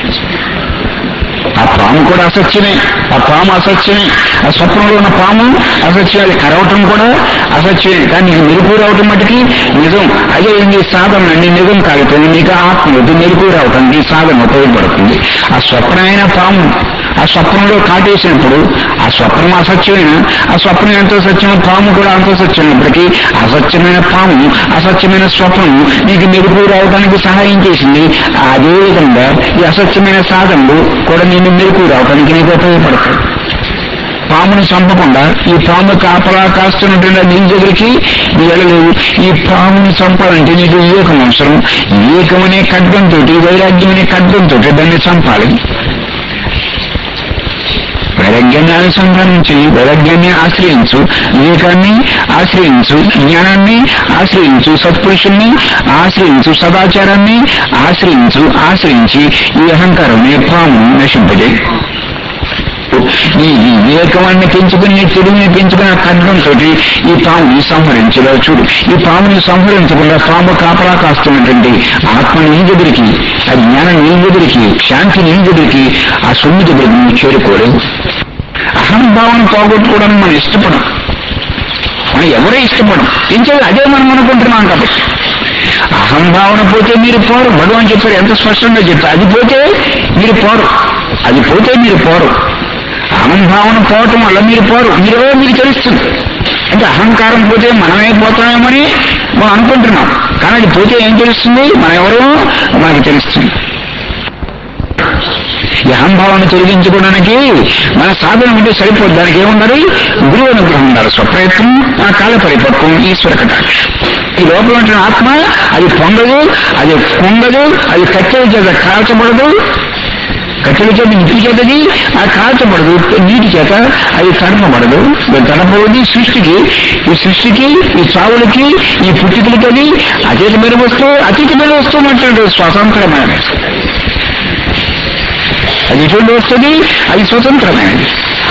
ఆ పాము కూడా అసత్యమే ఆ పాము అసత్యమే ఆ స్వప్నంలో ఉన్న పాము అసత్యం అది కరవటం కూడా అసత్యమే కానీ నీకు మెరుపు రావటం మటుకి నిజం అదే నీ సాధన నీ నిజం కాకపోయింది నీకు ఆత్మవద్దు మెరుపు రావటం నీ సాధన ఉపయోగపడుతుంది ఆ స్వప్నమైన పాము ఆ స్వప్నంలో కాటేసినప్పుడు ఆ స్వప్నం అసత్యమైన ఆ స్వప్నం ఎంతో సత్యం పాము కూడా అంత సత్యమైనప్పటికీ అసత్యమైన పాము అసత్యమైన స్వప్నం నీకు మెరుపు రావడానికి సహాయం చేసింది అదే విధంగా ఈ అసత్యమైన సాధనలు కూడా నేను మెరుపు రావడానికి నీకు ఉపయోగపడతాయి పామును చంపకుండా ఈ పాము కాపలా కాస్తున్నటువంటి నీ దగ్గరికి నీ వెళ్ళలేవు ఈ పాముని చంపాలంటే నీకు వివేకం అవసరం వివేకం అనే ఖడ్గంతో వైరాగ్యం అనే ఖడ్గంతో దాన్ని చంపాలి వైరాగ్యాన్ని అనుసంధానించి వైరాగ్యాన్ని ఆశ్రయించు వివేకాన్ని ఆశ్రయించు జ్ఞానాన్ని ఆశ్రయించు సత్పురుషుల్ని ఆశ్రయించు సదాచారాన్ని ఆశ్రయించు ఆశ్రయించి ఈ అహంకారం పాము నశింపజేయి ఈ ఈ వివేకవాన్ని పెంచుకుని ఈ తెలుగుని పెంచుకుని ఆ ఖడ్గంతో ఈ పాముని సంహరించలో చూడు ఈ పాముని సంహరించకుండా పాము కాపలా కాస్తున్నటువంటి ఆత్మ నీ దగ్గరికి ఆ జ్ఞానం నీ దగ్గరికి శాంతి నీ దగ్గరికి ఆ సొమ్మి దగ్గరికి నువ్వు చేరుకోలేవు అహంభావం పోగొట్టుకోవడానికి మనం ఇష్టపడం మనం ఎవరే ఇష్టపడం ఏం చేయాలి అదే మనం అనుకుంటున్నాం కాబట్టి అహంభావన పోతే మీరు పోరు భగవాన్ చెప్పారు ఎంత స్పష్టంగా చెప్పారు అది పోతే మీరు పోరు అది పోతే మీరు పోరు అహంభావన పోవటం వల్ల మీరు పోరు మీరే మీకు తెలుస్తుంది అంటే అహంకారం పోతే మనమే పోతామేమని మనం అనుకుంటున్నాం కానీ అది పోతే ఏం తెలుస్తుంది మనం ఎవరో మనకి తెలుస్తుంది ఈ అహంభావాన్ని తొలగించుకోవడానికి మన సాధన ఉంటే సరిపోదు దానికి ఏముండాలి గురువు అనుగ్రహం ఉండాలి స్వప్రయత్నం ఆ కాల పరిపక్వం ఈశ్వర కటాక్షం ఈ లోపల ఉంటున్న ఆత్మ అది పొందదు అది పొందదు అది కట్టెల చేత కాల్చబడదు కట్టెల చేత నిప్పు చేతది ఆ కాల్చబడదు నీటి చేత అది తడపబడదు తడపబడి సృష్టికి ఈ సృష్టికి ఈ చావులకి ఈ పుట్టికలకి అది అతీతమైన వస్తువు అతీతమైన వస్తువు అంటే స్వతంత్రమైన అది ఎటువంటి వస్తుంది అది స్వతంత్రమైనది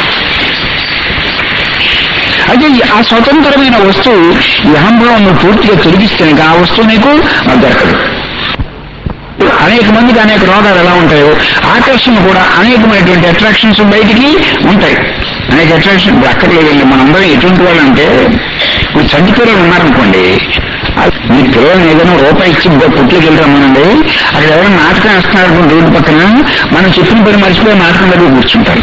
అయితే ఈ- ఆ స్వతంత్రమైన వస్తువు ఈ అహంభావం పూర్తిగా తొలగిస్తేనే ఆ వస్తువు నీకు దొరకదు అనేక మందికి అనేక రోగాలు ఎలా ఉంటాయో ఆకర్షణ కూడా అనేకమైనటువంటి అట్రాక్షన్స్ బయటికి ఉంటాయి అనేక అట్రాక్షన్ ఇప్పుడు అక్కర్లేదండి మనందరం ఎటువంటి వాళ్ళు అంటే ఇప్పుడు చంటి పిల్లలు ఉన్నారనుకోండి అది మీ పిల్లల్ని ఏదైనా రూపాయి ఇచ్చి పుట్టికి వెళ్తామనండి అక్కడ ఎవరైనా నాటకం వేస్తున్నారు రోడ్డు పక్కన మనం చెప్పిన పని మర్చిపోయి నాటకం దగ్గర కూర్చుంటారు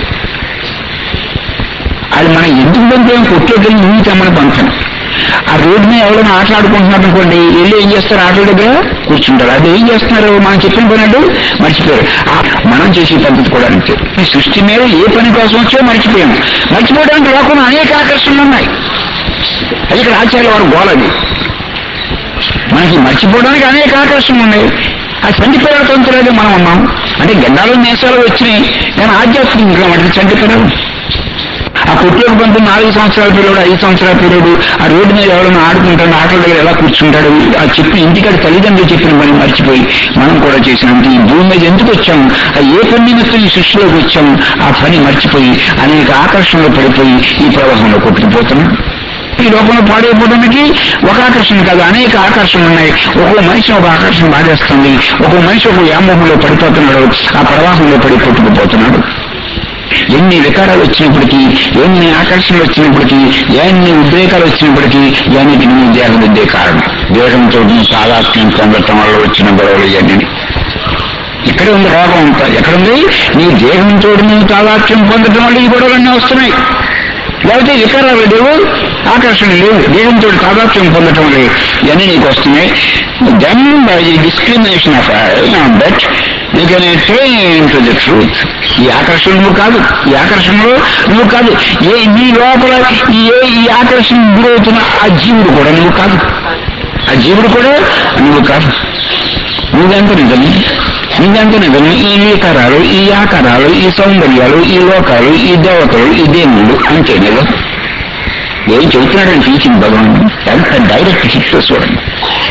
అది మనం ఎందుకు పంపాం కొట్లోకి వెళ్ళి నువ్వు తెమ్మని పంపాను ఆ రోడ్డు మీద ఎవరైనా ఆటలాడుకుంటున్నారు అనుకోండి వెళ్ళి ఏం చేస్తారు ఆటల దగ్గర కూర్చుంటారు అది ఏం చేస్తున్నారు మనం చెప్పిన పని అంటే మర్చిపోయారు ఆ, మనం చేసే పద్ధతి కూడా అంతే ఈ సృష్టి మీద ఏ పని కోసం వచ్చో మర్చిపోయాము మర్చిపోవడానికి లోకంలో అనేక ఆకర్షణలు ఉన్నాయి అది ఇక్కడ ఆచార్య వారు గోలది మనకి మర్చిపోవడానికి అనేక ఆకర్షణలు ఉన్నాయి ఆ చంటి పిల్లల తంతులది మనం ఉన్నాం అంటే గడ్డాలు నేసాలు వచ్చినాయి కానీ ఆధ్యాత్మికంగా వాటికి చంటి పిల్లలు ఆ పుట్టిన పంపి నాలుగు సంవత్సరాల పిల్లడు ఐదు సంవత్సరాల పిల్లడు ఆ రోడ్డు మీద ఎవరైనా ఆడుకుంటాడు ఆటల దగ్గర ఎలా కూర్చుంటాడు ఆ చెప్పి ఇంటికాడ తల్లిదండ్రులు చెప్పిన పని మర్చిపోయి మనం కూడా చేసినంత ఈ భూమి మీద ఎందుకు వచ్చాము ఆ ఏ పని నిమిత్తం ఈ సృష్టిలోకి వచ్చాము ఆ పని మర్చిపోయి అనేక ఆకర్షణలో పడిపోయి ఈ ప్రవాహంలో కొట్టుకుపోతున్నాం ఈ లోకంలో పాడైపోవడానికి ఒక ఆకర్షణ కాదు అనేక ఆకర్షణలు ఉన్నాయి ఒక్కో మనిషి ఒక ఆకర్షణ బాధేస్తుంది ఒక్కో మనిషి ఒక వ్యామోహంలో పడిపోతున్నాడు ఆ ప్రవాహంలో పడి కొట్టుకుపోతున్నాడు ఎన్ని వికారాలు వచ్చినప్పటికీ ఎన్ని ఆకర్షణలు వచ్చినప్పటికీ ఎన్ని ఉద్రేకాలు వచ్చినప్పటికీ ఇవన్నిటికి నీ దేహం ఇదే కారణం దేహంతో తాదాత్మ్యం పొందటం వల్ల వచ్చిన గొడవలు ఇవన్నీ ఈ ఇక్కడే ఉంది రోగం అంతా ఎక్కడుంది నీ దేహంతో నువ్వు తాదాత్యం పొందడం వల్ల ఈ గొడవలన్నీ వస్తున్నాయి లేకపోతే వికారాలు లేవు ఆకర్షణ లేవు దేహంతో తాదాత్యం పొందటం వల్ల ఇవన్నీ నీకు వస్తున్నాయి then by the discrimination of that you can train to the truth ఈ ఆకర్షణ నువ్వు కాదు ఈ ఆకర్షణలో నువ్వు కాదు ఏ నీ లోపల ఈ ఏ ఈ ఆకర్షణ గురవుతున్న ఆ జీవుడు కూడా నువ్వు కాదు ఆ జీవుడు కూడా నువ్వు కాదు నువ్వెంత నిజం నీవెంత నిజం ఈ వికారాలు ఈ ఆకారాలు ఈ సౌందర్యాలు ఈ లోకాలు ఈ దేవతలు ఈ దేవుళ్ళు అంతే నిజం ఏం చెబుతున్నాడని టీచింగ్ భగవాన్ ఎంత డైరెక్ట్ హిట్ చూడండి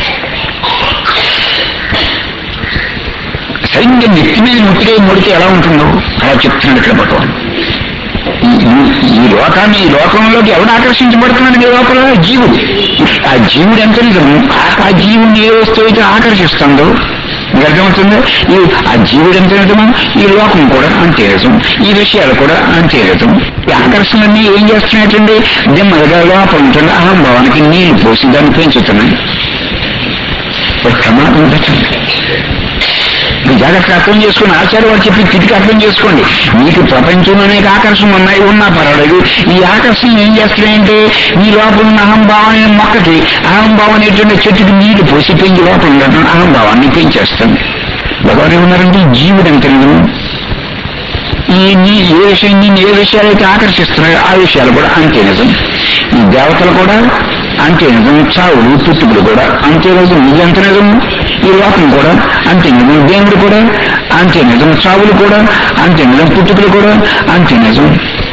సరిగ్గా నెత్తి మీద ముట్టిగా ముడితే ఎలా ఉంటుందో అలా చెప్తున్నాడు ఇక్కడ భగవాన్ ఈ- ఈ- ఈ లోకాన్ని ఈ లోకంలోకి ఎవడు ఆకర్షించబడుతున్నాడు మీ లోపల జీవుడు ఆ జీవుడు ఎంత నిజం ఆ- ఆ జీవుని ఏ వస్తువు అయితే ఆకర్షిస్తుందో మీకు అర్థమవుతుందో ఈ ఆ జీవుడు ఎంత నిజమో ఈ లోకం కూడా అంతే నిజం ఈ విషయాలు కూడా అంతే నిజం ఈ ఆకర్షణలన్నీ ఏం చేస్తున్నాయంటే నెమ్మదిగా లోపల ఉంటుంది అహంభావానికి నీళ్లు పోసి దాన్ని పెంచుతున్నాయి ఒక ప్రమాదం పెట్టండి మీరు జాగ్రత్తగా అర్థం చేసుకుని ఆచార్య వారు చెప్పి తిరిగి అర్థం చేసుకోండి మీకు ప్రపంచంలో అనేక ఆకర్షణలు ఉన్నాయి ఉన్నా పర్వాలేదు ఈ ఆకర్షణ ఏం చేస్తున్నాయంటే మీ లోపల ఉన్న అహంభావాన్ని మొక్కకి అహంభావం అనేటువంటి చెట్టుకి నీళ్లు పోసి పెంచి లోపల ఉండటం అహంభావాన్ని పెంచేస్తుంది భగవాన్ ఏమన్నారంటే ఈ జీవుడు ఎంత నిజం ఈ నీ ఏ విషయం నేను ఏ విషయాలు అయితే ఆకర్షిస్తున్నాయో ఆ విషయాలు కూడా అంతే నిజం ఈ దేవతలు కూడా అంతే నిజం చావులు పుట్టుకులు కూడా అంతే నిజం ఇది ఎంత నిజం ఈ లోకం కూడా అంతే నిజం దేవుడు కూడా అంతే నిజం చావులు కూడా అంతే నిజం పుట్టుకులు కూడా అంతే నిజం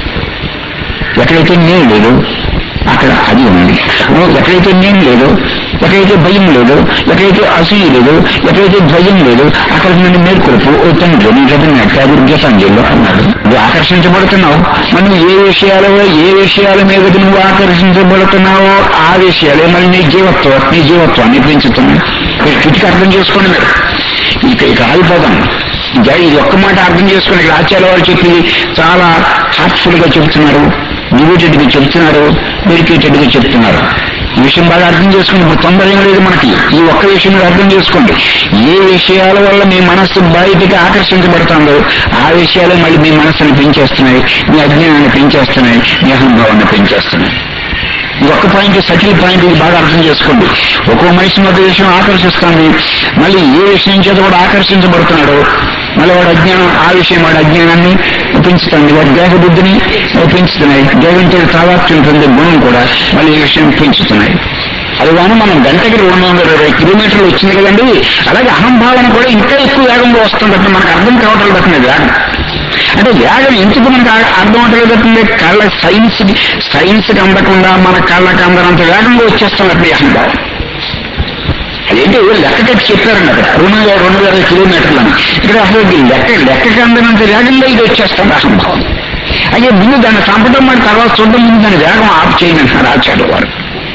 ఎక్కడైతే నేను లేదు అక్కడ అది ఉంది ఎక్కడైతే నేను లేదు ఎక్కడైతే భయం లేదు ఎక్కడైతే అసూయ లేదు ఎక్కడైతే భయం లేదు అక్కడ నుండి మేల్కొలుపు ఓ తండ్రి నీ చదివినట్టు గీతాంజలిలో అన్నాడు నువ్వు ఆకర్షించబడుతున్నావు మరి నువ్వు ఏ విషయాలు ఏ విషయాల మీదకి నువ్వు ఆకర్షించబడుతున్నావో ఆ విషయాలే మరి నీ జీవత్వం నీ జీవత్వాన్ని పెంచుతున్నాయి కిటికి అర్థం చేసుకోండి మీరు ఇక ఇక ఆగిపోదాం ఇంకా ఇది ఒక్క మాట అర్థం చేసుకుని ఇక్కడ ఆచార్య వారు చెప్పి చాలా హార్ట్ఫుల్ గా చెప్తున్నారు డివేటెడ్ గా చెప్తున్నారు డెడికేటెడ్ గా చెప్తున్నారు ఈ విషయం బాగా అర్థం చేసుకోండి ఇప్పుడు తొందర ఏం లేదు మనకి ఈ ఒక్క విషయం మీరు అర్థం చేసుకోండి ఏ విషయాల వల్ల మీ మనస్సు బయటికి ఆకర్షించబడుతుందో ఆ విషయాలే మళ్ళీ మీ మనస్సుని పెంచేస్తున్నాయి మీ అజ్ఞానాన్ని పెంచేస్తున్నాయి మీ అహంభావాన్ని పెంచేస్తున్నాయి ఈ ఒక్క పాయింట్ సటిల్ పాయింట్ ఇది బాగా అర్థం చేసుకోండి ఒక్కో మనిషి మధ్య విషయం ఆకర్షిస్తుంది మళ్ళీ ఏ విషయం చేత కూడా ఆకర్షించబడుతున్నాడో మళ్ళీ వాడు అజ్ఞానం ఆ విషయం వాడి అజ్ఞానాన్ని పెంచుతుంది వాడి దేహ బుద్ధిని పెంచుతున్నాయి దేహంతో తాదాత్యం పొందే గుణం కూడా మళ్ళీ ఈ విషయం పెంచుతున్నాయి అది కానీ మనం గంటకి రెండు వందల ఇరవై కిలోమీటర్లు వచ్చింది కదండి అలాగే అహంభావన కూడా ఇంకా ఎక్కువ వేగంలో వస్తుందంటే మనకు అర్థం కావటం లేదు వేగం అంటే వేగం ఎందుకు మనకు ఆ- అర్థం అవట్లేదంటే కళ్ళ సైన్స్ సైన్స్ కి అందకుండా మన కళ్ళకి అందనంత వేగంగా వచ్చేస్తున్నట్టు ఈ అహంభావం అదేంటి ఏదో లెక్క కట్టి చెప్పారండి అక్కడ రెండు వేల రెండు వేల కిలోమీటర్లు అని ఇక్కడ అసలు ఇది లెక్క లెక్కకి అందనంత వేగంగా ఇది వచ్చేస్తుంది అహంభావం అయితే ముందు దాన్ని చంపడం మరి తర్వాత చూడడం ముందు దాని వేగం ఆఫ్ చేయండి అంటున్నారు ఆచార్య వారు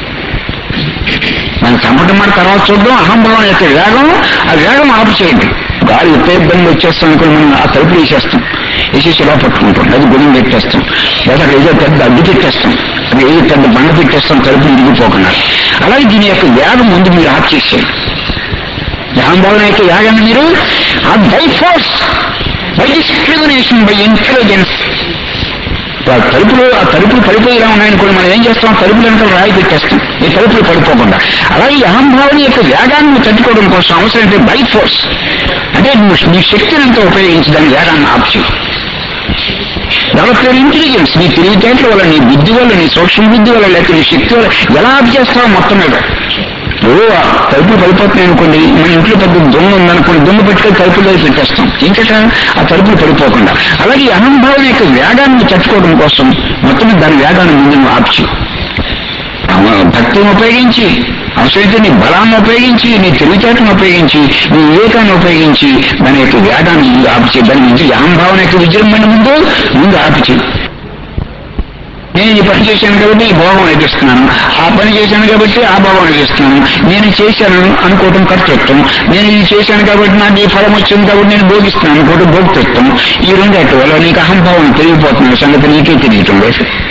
దాన్ని చంపడం మరి తర్వాత చూద్దాం అహంభావం యొక్క వేగం ఆ వేగం ఆపు చేయండి గాలి ఉత్త ఇబ్బంది వచ్చేస్తాం అనుకుని మనం ఆ తలుపులు వేసేస్తాం వేసేసి ఇలా పట్టుకుంటాం అది గుణం పెట్టేస్తాం లేదా అక్కడ ఏదో పెద్ద అడ్డు పెట్టేస్తాం అది ఏదో పెద్ద బండ పెట్టేస్తాం తలుపులు ఇరిగిపోకుండా అలాగే దీని యొక్క వేగం ముందు మీరు ఆఫ్ చేసేయండి అహంభావన యొక్క యాగాన్ని మీరు ఆ by force by discrimination by intelligence ఆ తలుపులు ఆ తలుపులు పడిపోయి ఇలా ఉన్నాయనుకోండి మనం ఏం చేస్తాం తలుపులు వెనక రాయి పెట్టేస్తాం ఈ తలుపులు పడిపోకుండా అలాగే ఈ అహంభావన యొక్క వేగాన్ని తట్టుకోవడం కోసం అవసరం అయితే బై ఫోర్స్ అంటే నువ్వు నీ శక్తిని అంతా ఉపయోగించి దాని వేగాన్ని ఆప్షన్ డెవలప్ యువర్ ఇంటెలిజెన్స్ నీ తెలివితేటల వల్ల నీ బుద్ధి వల్ల నీ సూక్ష్మ బుద్ధి వల్ల లేకపోతే నీ శక్తి వల్ల ఎలా ఆప్ చేస్తావు మొత్తం మీద ఓ ఆ తలుపులు పడిపోతున్నాయి అనుకోండి మన ఇంట్లో పెద్ద దొంగ ఉందనుకోండి దొంగ పెట్టుకొని తలుపులు పెట్టేస్తాం ఇంకట ఆ తలుపులు పడిపోకుండా అలాగే ఈ అహంభావం యొక్క వేగాన్ని తట్టుకోవడం కోసం మొత్తం మీద దాని వేగాన్ని ముందు నువ్వు ఆప్చి భక్తిని ఉపయోగించి అవసరమైతే నీ బలాన్ని ఉపయోగించి నీ తెలివితేటను ఉపయోగించి నీ వివేకాన్ని ఉపయోగించి దాని యొక్క వేగాన్ని ముందు ఆపిచి దాని నుంచి ఈ అహంభావన యొక్క విజృంభణ ముందు ముందు ఆపిచి నేను ఈ పని చేశాను కాబట్టి ఈ భోగం అనిపిస్తున్నాను ఆ పని చేశాను కాబట్టి ఆ భోగం అనిపిస్తున్నాను నేను చేశాను అనుకోవటం కర్తృత్వం నేను ఇది చేశాను కాబట్టి నాకు ఈ ఫలం వచ్చింది కాబట్టి నేను భోగిస్తున్నాను అనుకోవటం భోక్తృత్వం ఈ రెండటి వల్ల నీకు అహంభావం పెరిగిపోతున్న సంగతి నీకే తెలియటం లేదు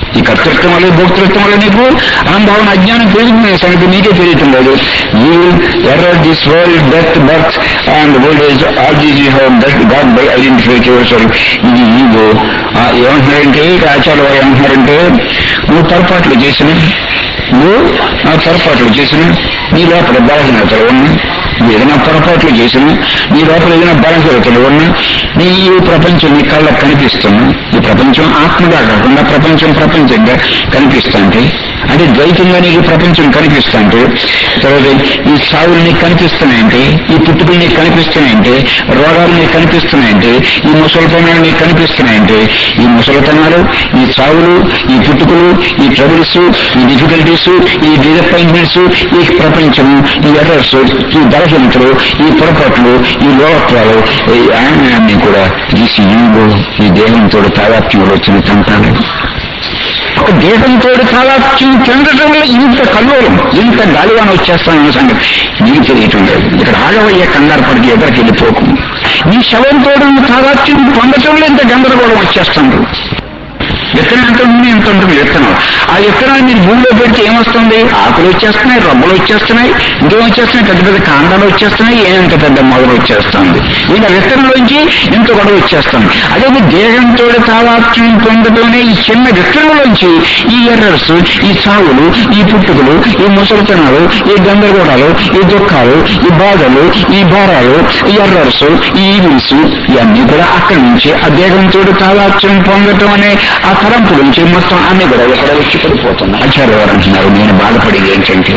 ఈ కర్తృత్వం వల్ల భోక్తృత్వం వల్ల నీకు అహంభావన అజ్ఞానం పెరుగుతున్న సంగతి నీకే తెలియటం లేదు ఈ error this world death birth and old age all these you have death god by identify your self ఇది ఈగో ఏమంటున్నారంటే ఆచార్య వారు ఏమంటున్నారంటే నువ్వు పొరపాట్లు చేసిన నువ్వు ఆ పొరపాట్లు చేసిన నీ లోపల బలహీనతలు ఉన్నా నువ్వు ఏదైనా పొరపాట్లు చేసిన నీ లోపల ఏదైనా బలహీనతలు ఉన్నా నీ ఈ ప్రపంచం నీ కళ్ళకు కనిపిస్తున్నా ఈ ప్రపంచం ఆత్మగా కాకుండా ప్రపంచం ప్రపంచంగా కనిపిస్తుంటే అంటే ద్వైతంగా నీకు ప్రపంచం కనిపిస్తుంటే తర్వాత ఈ సావులు నీకు కనిపిస్తున్నాయంటే ఈ పుట్టుకలు నీకు కనిపిస్తున్నాయంటే రోగాలు నీకు కనిపిస్తున్నాయంటే ఈ ముసలితనాలు నీకు కనిపిస్తున్నాయంటే ఈ ముసలితనాలు ఈ చావులు ఈ పుట్టుకలు ఈ ట్రబుల్స్ ఈ డిఫికల్టీస్ ఈ డిసప్పాయింట్మెంట్స్ ఈ ప్రపంచం ఈ ఎర్రర్స్ ఈ బలహీనతలు ఈ పొరపాట్లు ఈ లోకత్వాలు ఈ ఆనందాన్ని కూడా ఈ ఈగో ఈ దేహంతో తాదాత్మ్యంలో వచ్చిన తంటాలు ఒక దేహంతో తాదాత్మ్యం చెందడం వల్ల ఇంత కల్లోలం ఇంత గాలివాన వచ్చేస్తానన్న సంగతి నీకు తెలియటం లేదు ఇక్కడ ఆగవయ్యే కంగారు పడికి ఎదురికి వెళ్ళిపోకు నీ శవంతో తాదాత్మ్యం పొందటంలో ఇంత గందరగోళం వచ్చేస్తుంది విత్తనం ఎంత ఉంది ఎంత ఉంటుంది విత్తనం ఆ విత్తనాన్ని మీరు భూమిలో పెడితే ఏమొస్తుంది ఆకులు వచ్చేస్తున్నాయి రబ్బలు వచ్చేస్తున్నాయి ఇంకేం వచ్చేస్తున్నాయి పెద్ద పెద్ద కాండాలు వచ్చేస్తున్నాయి ఏంత పెద్ద మొదలు వచ్చేస్తుంది ఇంకా విత్తనంలోంచి ఇంత గొడవ వచ్చేస్తుంది అదే మీ దేహంతో తాదాత్మ్యం పొందడమే ఈ చిన్న విత్తనంలోంచి ఈ ఎర్రర్స్ ఈ సావులు ఈ పుట్టుకలు ఈ ముసలితనాలు ఈ గందరగోళాలు ఈ దుఃఖాలు ఈ బాధలు ఈ భారాలు ఈ ఎర్రర్స్ ఈ ఈవిల్స్ ఇవన్నీ కూడా అక్కడి నుంచి ఆ దేహంతో తాదాత్మ్యం పొందటం అనే ఆ తరంపు నుంచి మొత్తం అన్ని కూడా ఎక్కడ వచ్చి పడిపోతున్నాయి ఆచార్య వారు అంటున్నారు నేను బాధపడేది ఏంటంటే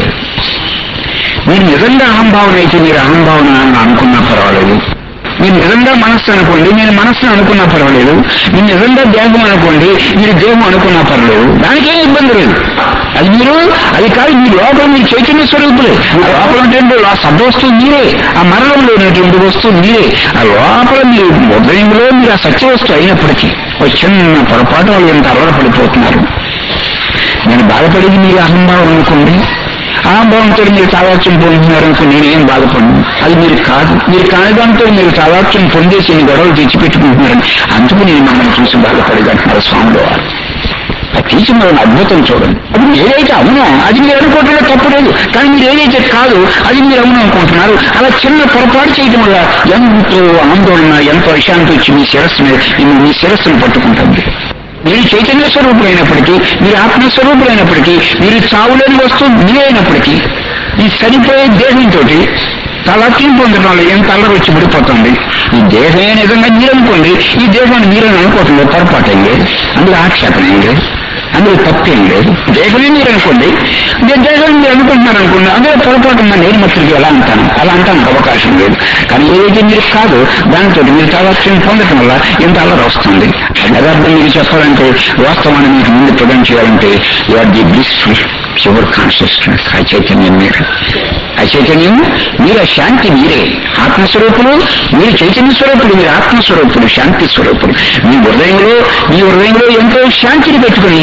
మీరు నిజంగా అహంభావన అయితే మీరు అహంభావన అని అనుకున్నా పర్వాలేదు మీరు నిజంగా మనస్సు అనుకోండి నేను మనస్సు అనుకున్నా పర్వాలేదు మీరు నిజంగా దేహం అనుకోండి మీరు దేహం అనుకున్నా పర్వాలేదు దానికి ఏం ఇబ్బంది లేదు అది మీరు అది కాదు మీ లోపల మీ చైతన్య స్వరూపులే ఆ లోపల ఉంటే ఆ శబ్ద వస్తువు మీరే ఆ మరణంలో ఉన్నటువంటి వస్తువు మీరే ఆ లోపల మీ ఉదయంలో మీరు ఆ సత్య వస్తువు అయినప్పటికీ ఒక చిన్న పొరపాటు వాళ్ళు ఎంత అలవాటు పడిపోతున్నారు నేను బాధపడేది మీరు అహంభావం అనుకోండి అహంభావంతో మీరు తాదాత్యం పొందుతున్నారు అనుకో నేనేం బాధపడను అది మీరు కాదు మీరు కాని దాంతో మీరు తాదాత్యం పొందేసి ఇన్ని గొడవలు తెచ్చిపెట్టుకుంటున్నారని అందుకు నేను మమ్మల్ని చూసి బాధపడేది అంటున్నారు స్వామిలో వారు ఆ తీసిన అద్భుతం చూడండి అది ఏదైతే అవునో అది మీరు అనుకోవటంలో తప్పు లేదు కానీ మీరు ఏదైతే కాదు అది మీరు అవును అనుకుంటున్నారు అలా చిన్న పొరపాటు చేయడం వల్ల ఎంతో ఆందోళన ఎంతో అశాంతి వచ్చి మీ శిరస్సు మీద మీ- మీ శిరస్సును పట్టుకుంటుంది మీరు చైతన్య స్వరూపులైనప్పటికీ మీరు ఆత్మస్వరూపులైనప్పటికీ మీరు చావులేని వస్తువు మీరే అయినప్పటికీ ఈ చనిపోయే దేహంతో తలత్యం పొందడం వల్ల ఎంత అల్లరి వచ్చి పడిపోతుంది ఈ దేహమే నిజంగా మీరనుకోండి ఈ దేహాన్ని మీరని అనుకోవటంలో పొరపాటు ఏం లేదు అందులో ఆక్షేపణ ఏం లేదు అందులో తప్పేం లేదు దేహమే మీరు అనుకోండి నేను దేహాన్ని మీరు అనుకుంటున్నారు అనుకోండి అందులో పొరపాటు ఉన్న నేను మట్టుకు ఎలా అంటాను అలా అంటానికి అవకాశం లేదు కానీ ఏదైతే మీరు కాదు దానితో మీరు తాదాత్మ్యం పొందటం వల్ల ఇంత అల్లరి వస్తుంది యథార్థం మీకు చెప్పాలంటే వాస్తవాన్ని మీకు ముందు ప్రదానం చేయాలంటే you are the blissful pure consciousness ఆ చైతన్యం మీరు ఆ చైతన్యం మీరు ఆ శాంతి మీరే ఆత్మస్వరూపులు మీరు చైతన్య స్వరూపులు మీరు ఆత్మస్వరూపులు శాంతి స్వరూపులు మీ హృదయంలో మీ హృదయంలో ఎంతో శాంతిని పెట్టుకుని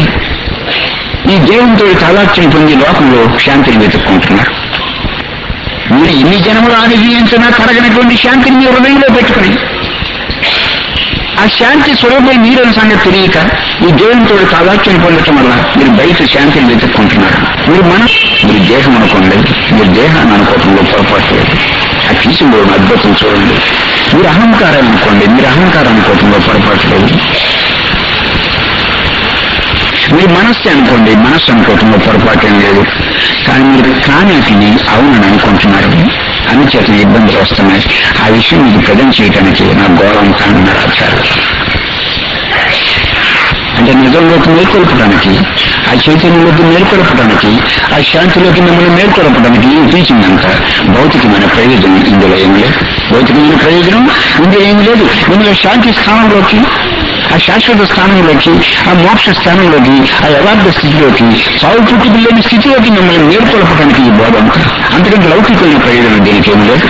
ఈ దేవునితో తాదాత్యం పొంది లోకంలో శాంతిని వెతుక్కుంటున్నారు మీరు ఎన్ని జన్మలు అనుభవించినా తరగనటువంటి శాంతిని మీ హృదయంలో పెట్టుకుని ఆ శాంతి స్వరూపం మీరని సంగతి తెలియక ఈ దేవునితో తాదాత్యం పొందటం వల్ల మీరు బయట శాంతిని వెతుక్కుంటున్నారు మీరు మన మీరు దేహం అనుకోండి మీరు దేహాన్ని అనుకోవటంలో పొరపాటు లేదు ఆ తీసిన అద్భుతం చూడండి మీరు అహంకారం అనుకోండి మీరు అహంకారం అనుకోవటంలో పొరపాటు లేదు మీరు మనస్సు అనుకోండి మనస్సు అనుకోవటంలో పొరపాటు ఏం లేదు కానీ మీరు కానిటిని అవునని అనుకుంటున్నారు అందుచేత ఇబ్బందులు వస్తున్నాయి ఆ విషయం మీకు ప్రజెంట్ చేయడానికి నా గౌరవం కానున్నారు ఆచార్య అంటే నిజంలోకి మేల్కొల్పడానికి ఆ చైతన్యంలోకి మేల్కొల్పడానికి ఆ శాంతిలోకి మిమ్మల్ని మేల్కొల్పడానికి ఈ టీచింగ్ అంతా భౌతికమైన ప్రయోజనం ఇందులో ఏం లేదు భౌతికమైన ప్రయోజనం ఇందులో ఏం లేదు ఇందులో శాంతి స్థానంలోకి ఆ శాశ్వత స్థానంలోకి ఆ మోక్ష స్థానంలోకి ఆ యథార్థ స్థితిలోకి సాగు పుట్టుకు లేని స్థితిలోకి మిమ్మల్ని మేల్కొల్పడానికి ఈ బోధం అంతకంటే లౌకికమైన ప్రయోజనం దీనికి ఏం లేదు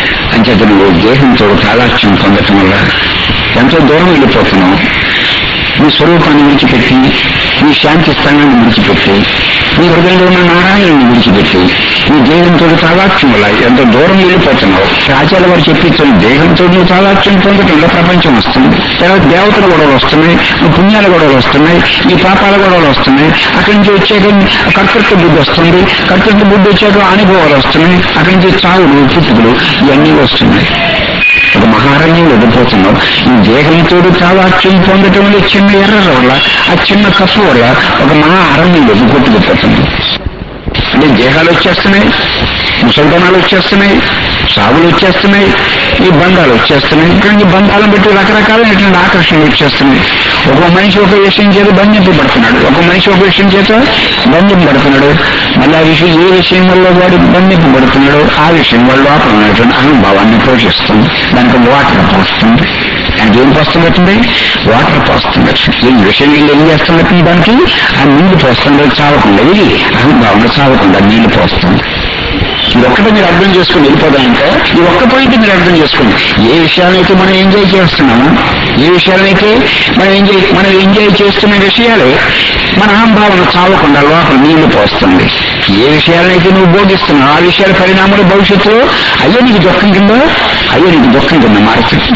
అంచేత నువ్వు దేహంతో తాదాత్యం పొందటం వల్ల ఎంతో దూరం వెళ్ళిపోతున్నావు నీ స్వరూపాన్ని విడిచిపెట్టి నీ శాంతి స్థానాన్ని విడిచిపెట్టి నీ హృదయంలో ఉన్న నారాయణని విడిచిపెట్టి నీ దేహంతో తాదాత్యం వల్ల ఎంత దూరం వెళ్ళిపోతున్నావు ఆచార్య వారు చెప్పించిన దేహంతో నువ్వు తాదాత్యం పొందటంలో ప్రపంచం వస్తుంది తర్వాత దేవతల గొడవలు వస్తున్నాయి పుణ్యాల గొడవలు వస్తున్నాయి ఈ పాపాల గొడవలు వస్తున్నాయి అక్కడి నుంచి వచ్చాక కర్తృత్వ బుద్ధి వస్తుంది కర్తృత్వ బుద్ధి వచ్చాక అనుభవాలు వస్తున్నాయి అక్కడి నుంచి చావులు పుట్టుకులు ఇవన్నీ వస్తున్నాయి ఒక మహారణ్యం వెళ్ళిపోతున్నావు ఈ దేహంతో తాదాత్యం పొందటం వల్ల చిన్న ఎర్ర వల్ల ఆ చిన్న తప్పు వల్ల ఒక మహా అరణ్యం వెళ్ళి కొట్టుకుపోతుంది అంటే దేహాలు వచ్చేస్తున్నాయి ముసల్తనాలు వచ్చేస్తున్నాయి సాగులు వచ్చేస్తున్నాయి ఈ బంధాలు వచ్చేస్తున్నాయి ఇక్కడ ఈ బంధాలను బట్టి రకరకాలైనటువంటి ఆకర్షణలు వచ్చేస్తున్నాయి ఒక మనిషి ఒక విషయం చేత బంధింపబడుతున్నాడు ఒక మనిషి ఒక విషయం చేత బంధింపబడుతున్నాడు మళ్ళీ ఆ విషయం ఏ విషయం వల్ల వాడు బంధింపబడుతున్నాడో ఆ విషయం వల్ల లోపల ఉన్నటువంటి అనుభవాన్ని పోషిస్తుంది దానికి వాటర్ పోస్తుంది దానికి ఏం పోస్తున్నట్టుంది వాటర్ పోస్తుంది ఈ విషయం నీళ్ళు ఏం చేస్తున్నట్టు దానికి ఆ నీళ్లు పోస్తుంది చావకుండా ఇది అహంభావన చావకుండా నీళ్లు పోస్తుంది ఇది ఒక్కటే మీరు అర్థం చేసుకుని వెళ్ళిపోదామంటే ఈ ఒక్క పాయింట్ మీరు అర్థం చేసుకోండి ఏ విషయాలైతే మనం ఎంజాయ్ చేస్తున్నామో ఏ విషయాలైతే మనం ఎంజాయ్ మనం ఎంజాయ్ చేస్తున్న విషయాలే మన అహంభావన చావకుండా లోపల నీళ్లు పోస్తుంది ఏ విషయాలైతే నువ్వు బోధిస్తున్నావు ఆ విషయాల పరిణామాలు భవిష్యత్తులో అయ్యో నీకు దుఃఖం కింద అయ్యో నీకు దుఃఖం కింద మారుతుంది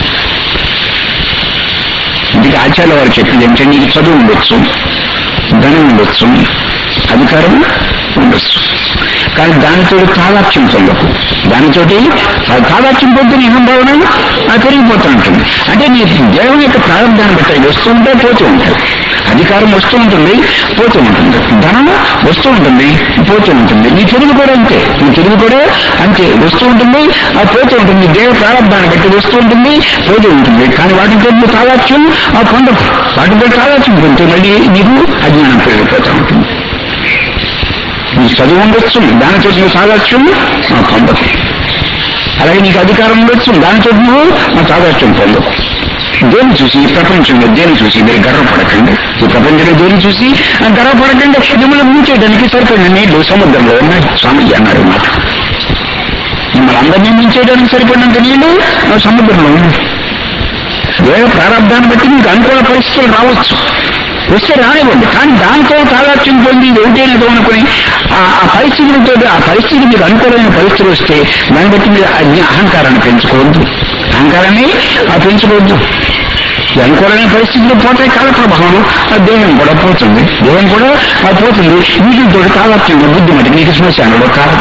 ఇందుకు ఆచార్య వారు చెప్పింది ఏంటంటే నీకు చదువు ఉండొచ్చు ధనం ఉండొచ్చు అధికారం ఉండొచ్చు కానీ దానితో తాదాత్యం పొందకు దానితోటి తాదాత్యం పొందిన అహంభావన అది పెరిగిపోతూ ఉంటుంది అంటే నీ దేవం యొక్క ప్రారంభాన్ని బట్టి అవి వస్తూ ఉంటే పోతూ ఉంటాయి అధికారం వస్తూ ఉంటుంది పోతూ ఉంటుంది ధనం వస్తూ ఉంటుంది పోతూ ఉంటుంది నీ తెలుగు కూడా అంతే నీ తెలుగు కూడా అంతే వస్తూ ఉంటుంది అది పోతూ ఉంటుంది దేవ ప్రారంభాన్ని బట్టి వస్తూ ఉంటుంది పోతూ ఉంటుంది కానీ వాటితో నువ్వు తాదాత్యం ఆ పొందకు వాటితో తాదాత్యం పొందుతూ మళ్ళీ నీకు అజ్ఞానం పెరిగిపోతూ ఉంటుంది నీకు చదువు ఉండొచ్చు దానితో నువ్వు సాదర్శ్యం ఆ పొందకు అలాగే నీకు అధికారం ఉండొచ్చు దానితో నువ్వు నా సాదర్శ్యం పొందకు దేని చూసి ఈ ప్రపంచంలో దేని చూసి మీరు గర్వపడకండి ఈ ప్రపంచంలో దేని చూసి ఆ గర్వపడకండి మిమ్మల్ని ముంచేయడానికి సరిపోయిన నీళ్లు సముద్రంలో ఉన్నాయి స్వామి అన్నారు మాట మిమ్మల్ని అందరినీ ముంచేయడానికి సరిపడినంత నీళ్లు ఆ సముద్రంలో ఉన్నాయి ఏ ప్రారంభాన్ని బట్టి మీకు అనుకూల పరిస్థితులు రావచ్చు వస్తే రానివ్వండి కానీ దాంతో తాదాత్యం పొంది ఒకటేనదో అనుకుని ఆ ఆ పరిస్థితులతో ఆ పరిస్థితి మీకు అనుకూలమైన పరిస్థితులు వస్తే దాన్ని బట్టి మీరు అజ్ఞ అహంకారాన్ని పెంచుకోవద్దు అహంకారాన్ని ఆ పెంచుకోవద్దు ఈ అనుకూలమైన పరిస్థితులు పోతాయి కాల ప్రభావం ఆ దేహం కూడా పోతుంది దేహం కూడా ఆ పోతుంది వీటితో తాదాత్యంగా బుద్ధి మట్టి మీకు శ్మశానంలో కాదు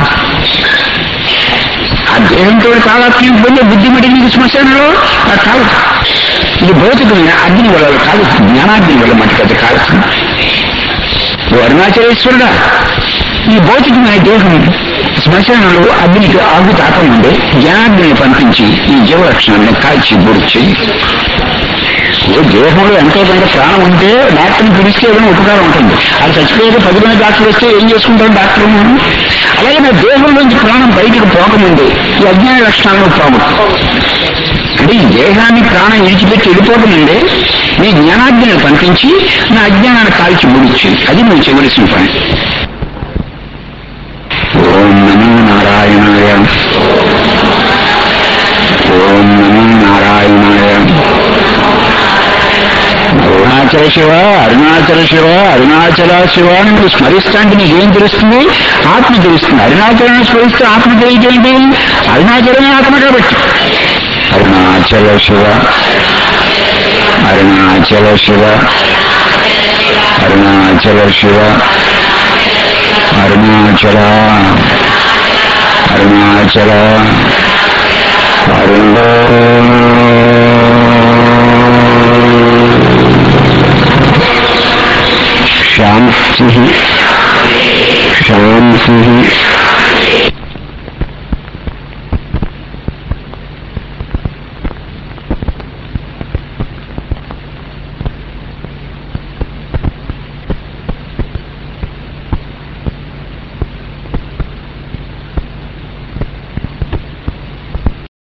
ఆ దేహంతో తాదాత్మ్యం పొందే బుద్ధి మట్టి మీకు శ్మశానంలో ఆ కాదు ఇది భౌతికమైన అగ్ని వల్ల కాదు జ్ఞానాగ్ని వల్ల మటుకు అది కాలుతుంది ఓ అరుణాచలేశ్వరుడా ఈ భౌతికమైన దేహం శ్మశానంలో అగ్నికి ఆగు తాకముందే జ్ఞానాగ్నిని పంపించి ఈ జీవలక్షణాన్ని కాల్చి బుడిచి ఏ దేహంలో ఎంతో కొంత ప్రాణం ఉంటే డాక్టర్ని పిలిస్తే ఏదైనా ఉపకారం ఉంటుంది అది చచ్చిపోయాక పది మంది డాక్టర్ వస్తే ఏం చేసుకుంటారు డాక్టర్ అలాగే నా దేహంలోంచి ప్రాణం బయటకు పోకముందే ఈ అజ్ఞాన లక్షణాలను పోగొట్టు అంటే ఈ దేహాన్ని ప్రాణం విడిచిపెట్టి వెళ్ళిపోకముందే నీ జ్ఞానాజ్ఞను పంపించి నా అజ్ఞానాన్ని కాల్చి ముడిచి అది నువ్వు చేయవలసిన పని ఓం నమో నారాయణాయ ఓం నమో నారాయణాయ అరుణాచల శివ అరుణాచల శివ అరుణాచల శివ అని నువ్వు స్మరిస్తాంటే నీకేం తెలుస్తుంది ఆత్మ తెలుస్తుంది అరుణాచలాన్ని స్మరిస్తే ఆత్మ తెలియటేంటి అరుణాచలమే ఆత్మ కాబట్టి అరుణాచల శివ అరుణాచల శివ అరుణాచల శివ అరుణాచల అరుణాచల అరుణో